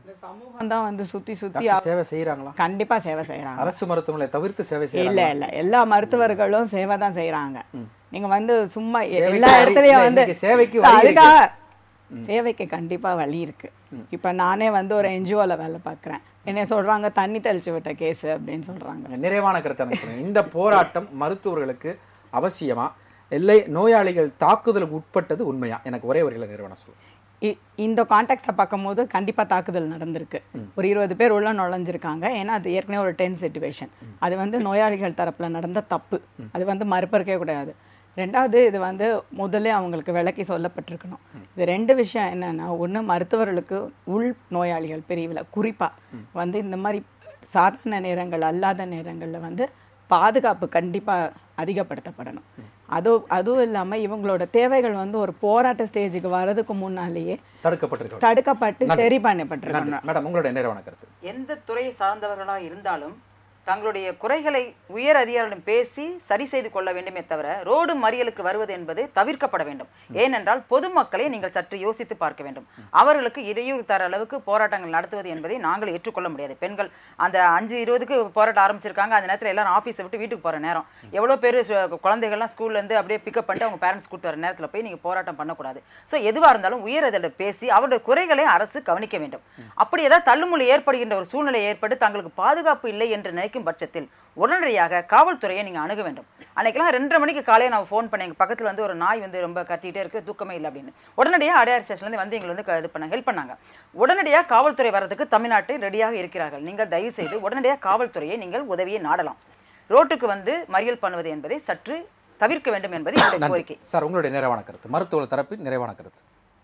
இந்த சமூகம் தான் வந்து சுத்தி சுத்தி டாக்டர் சேவை செய்யறாங்களா கண்டிப்பா சேவை செய்றாங்க அரசு மருத்துவமனை தவிர்த்து சேவை இல்ல செய்யறாங்க இல்ல எல்லா மருத்துவர்களும் சேவை தான் செய்றாங்க நீங்க வந்து சும்மா எ- சேவைக்கு எல்லா வழி- இடத்துலயும் இல்ல, வந்து இன்னைக்கு சேவைக்கு வழி இருக்கு. அதுக்காக சேவைக்கு கண்டிப்பா வழி இருக்கு இப்ப நானே வந்து ஒரு என்ஜிஓல வேலை பார்க்கறேன் என்ன சொல்றாங்க தண்ணி தெளிச்சு விட்ட கேஸ் அப்படின்னு சொல்றாங்க நிறைவான கருத்தை எனக்கு சொல்லுங்க இந்த போராட்டம் மருத்துவர்களுக்கு அவசியமா இல்லை நோயாளிகள் தாக்குதலுக்கு உட்பட்டது உண்மையா எனக்கு ஒரே வரியில நிறுவனம் சொல்லுங்க இ- இந்த கான்டெக்ட்டை பார்க்கும்போது கண்டிப்பா தாக்குதல் நடந்திருக்கு ஒரு இருபது பேர் உள்ள நுழைஞ்சிருக்காங்க ஏன்னா அது ஏற்கனவே ஒரு டென் சுச்சுவேஷன் அது வந்து நோயாளிகள் தரப்புல நடந்த தப்பு அது வந்து மறுப்பறக்கே கூடாது ரெண்டாவது இது வந்து முதல்ல அவங்களுக்கு விளக்கி சொல்லப்பட்டிருக்கணும் இது ரெண்டு விஷயம் என்னன்னா ஒண்ணு மருத்துவர்களுக்கு உள் நோயாளிகள் பிரிவில் குறிப்பா வந்து இந்த மாதிரி சாதாரண நேரங்கள் அல்லாத நேரங்கள்ல வந்து பாதுகாப்பு கண்டிப்பா அதிகப்படுத்தப்படணும் அது அதுவும் இல்லாம இவங்களோட தேவைகள் வந்து ஒரு போராட்ட ஸ்டேஜுக்கு வர்றதுக்கு முன்னாலேயே தடுக்கப்பட்டிருக்க தடுக்கப்பட்டு சரி பண்ணப்பட்டிருக்கணும் நன்றி மேடம் உங்களுடைய நிறைவான கருத்து எந்த துறையை சார்ந்தவர்களாக இருந்தாலும் தங்களுடைய குறைகளை உயர் அதிகாரிகளிடம் பேசி சரி செய்து கொள்ள வேண்டுமே தவிர ரோடு மறியலுக்கு வருவது என்பது தவிர்க்கப்பட வேண்டும் ஏனென்றால் பொதுமக்களை நீங்கள் சற்று யோசித்து பார்க்க வேண்டும் அவர்களுக்கு இடையூறு தர அளவுக்கு போராட்டங்கள் நடத்துவது என்பதை நாங்கள் ஏற்றுக்கொள்ள முடியாது பெண்கள் அந்த அஞ்சு இருபதுக்கு போராட்டம் ஆரம்பிச்சிருக்காங்க அந்த நேரத்தில் எல்லாரும் ஆஃபீஸை விட்டு வீட்டுக்கு போகிற நேரம் எவ்வளோ பேர் குழந்தைகள்லாம் ஸ்கூல்லேருந்து அப்படியே பிக்கப் பண்ணிட்டு அவங்க பேரண்ட்ஸ் கூட்டு வர நேரத்தில் போய் நீங்கள் போராட்டம் பண்ணக்கூடாது ஸோ எதுவாக இருந்தாலும் உயர் அதில் பேசி அவருடைய குறைகளை அரசு கவனிக்க வேண்டும் அப்படி ஏதாவது தள்ளுமுள்ளு ஏற்படுகின்ற ஒரு சூழ்நிலை ஏற்பட்டு தங்களுக்கு பாதுகாப்பு இல்லை என்று நினைக்கும் பட்சத்தில் உடனடியாக காவல்துறையை நீங்கள் அணுக வேண்டும் அன்னைக்கெல்லாம் ரெண்டரை மணிக்கு காலையில் நான் ஃபோன் பண்ணேன் எங்கள் பக்கத்தில் வந்து ஒரு நாய் வந்து ரொம்ப கத்திக்கிட்டே இருக்கு தூக்கமே இல்லை அப்படின்னு உடனடியாக அடையார் ஸ்டேஷன்லேருந்து வந்து எங்களை வந்து க- இது பண்ண ஹெல்ப் பண்ணாங்க உடனடியாக காவல்துறை வர்றதுக்கு தமிழ்நாட்டில் ரெடியாக இருக்கிறார்கள் நீங்கள் தயவு செய்து உடனடியாக காவல்துறையை நீங்கள் உதவியை நாடலாம் ரோட்டுக்கு வந்து மறியல் பண்ணுவது என்பதை சற்று தவிர்க்க வேண்டும் என்பது என்னுடைய நன்றி கோரிக்கை சார் உங்களுடைய நிறைவான கருத்து மருத்துவ தரப்பின் நிறைவான கருத்து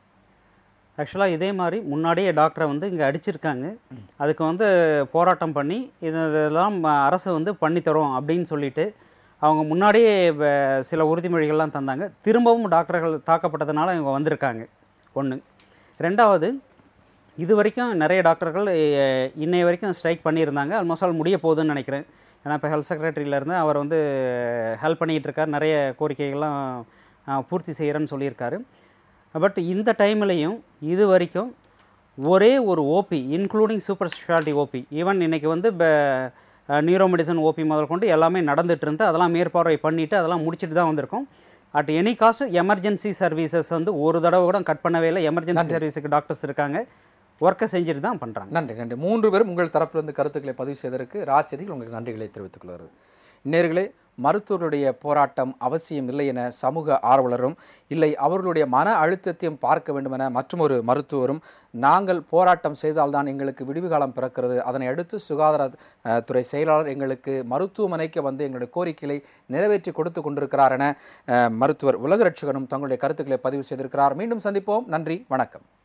ஆக்சுவலாக இதே மாதிரி முன்னாடியே டாக்டரை வந்து இங்கே அடிச்சிருக்காங்க அதுக்கு வந்து போராட்டம் பண்ணி இது இதெல்லாம் ம- அரசு வந்து பண்ணித்தரோம் அப்படின்னு சொல்லிட்டு அவங்க முன்னாடியே வ- சில உறுதிமொழிகள்லாம் தந்தாங்க திரும்பவும் டாக்டர்கள் தாக்கப்பட்டதுனால இவங்க வந்திருக்காங்க ஒன்று ரெண்டாவது இது வரைக்கும் நிறைய டாக்டர்கள் எ- இன்னைய வரைக்கும் ஸ்ட்ரைக் பண்ணியிருந்தாங்க ஆல்மோஸ்ட் ஆல் முடிய போகுதுன்னு நினைக்கிறேன் ஏன்னா இப்போ ஹெல்த் செக்ரட்டரியிலேருந்து அவர் வந்து ஹெல்ப் பண்ணிகிட்டு இருக்கார் நிறைய கோரிக்கைகள்லாம் அஹ், பூர்த்தி செய்கிறேன்னு சொல்லியிருக்காரு பட் இந்த டைம்லையும் இது வரைக்கும் ஒரே ஒரு OP including super speciality OP even இன்னைக்கு வந்து நியூரோ மெடிசன் ஓபி முதல் கொண்டு எல்லாமே நடந்துட்டு இருந்து அதெல்லாம் மேற்பார்வை பண்ணிவிட்டு அதெல்லாம் முடிச்சுட்டு தான் வந்திருக்கோம் at any cost emergency services வந்து ஒரு தடவை கூட கட் பண்ணவே இல்லை எமர்ஜென்சி சர்வீஸுக்கு டாக்டர்ஸ் இருக்காங்க ஒர்க்கை செஞ்சுட்டு தான் பண்ணுறாங்க நன்றி நன்றி மூன்று பேரும் உங்கள் தரப்பிலிருந்து கருத்துக்களை பதிவு செய்ததற்கு ராஜ்சதிகள் உங்களுக்கு நன்றிகளை தெரிவித்துக் கொள்கிறது நேர்களே மருத்துவருடைய போராட்டம் அவசியம் இல்லை என சமூக ஆர்வலரும் இல்லை அவர்களுடைய மன அழுத்தத்தையும் பார்க்க வேண்டும் என மற்றொரு மருத்துவரும் நாங்கள் போராட்டம் செய்தால்தான் எங்களுக்கு விடுவு காலம் பிறக்கிறது அதனை அடுத்து சுகாதார அஹ், துறை செயலாளர் எங்களுக்கு மருத்துவமனைக்கு வந்து எங்களுடைய கோரிக்கைகளை நிறைவேற்றி கொடுத்து கொண்டிருக்கிறார் என அஹ், மருத்துவர் உலக ரட்சகனும் தங்களுடைய கருத்துக்களை பதிவு செய்திருக்கிறார் மீண்டும் சந்திப்போம் நன்றி வணக்கம்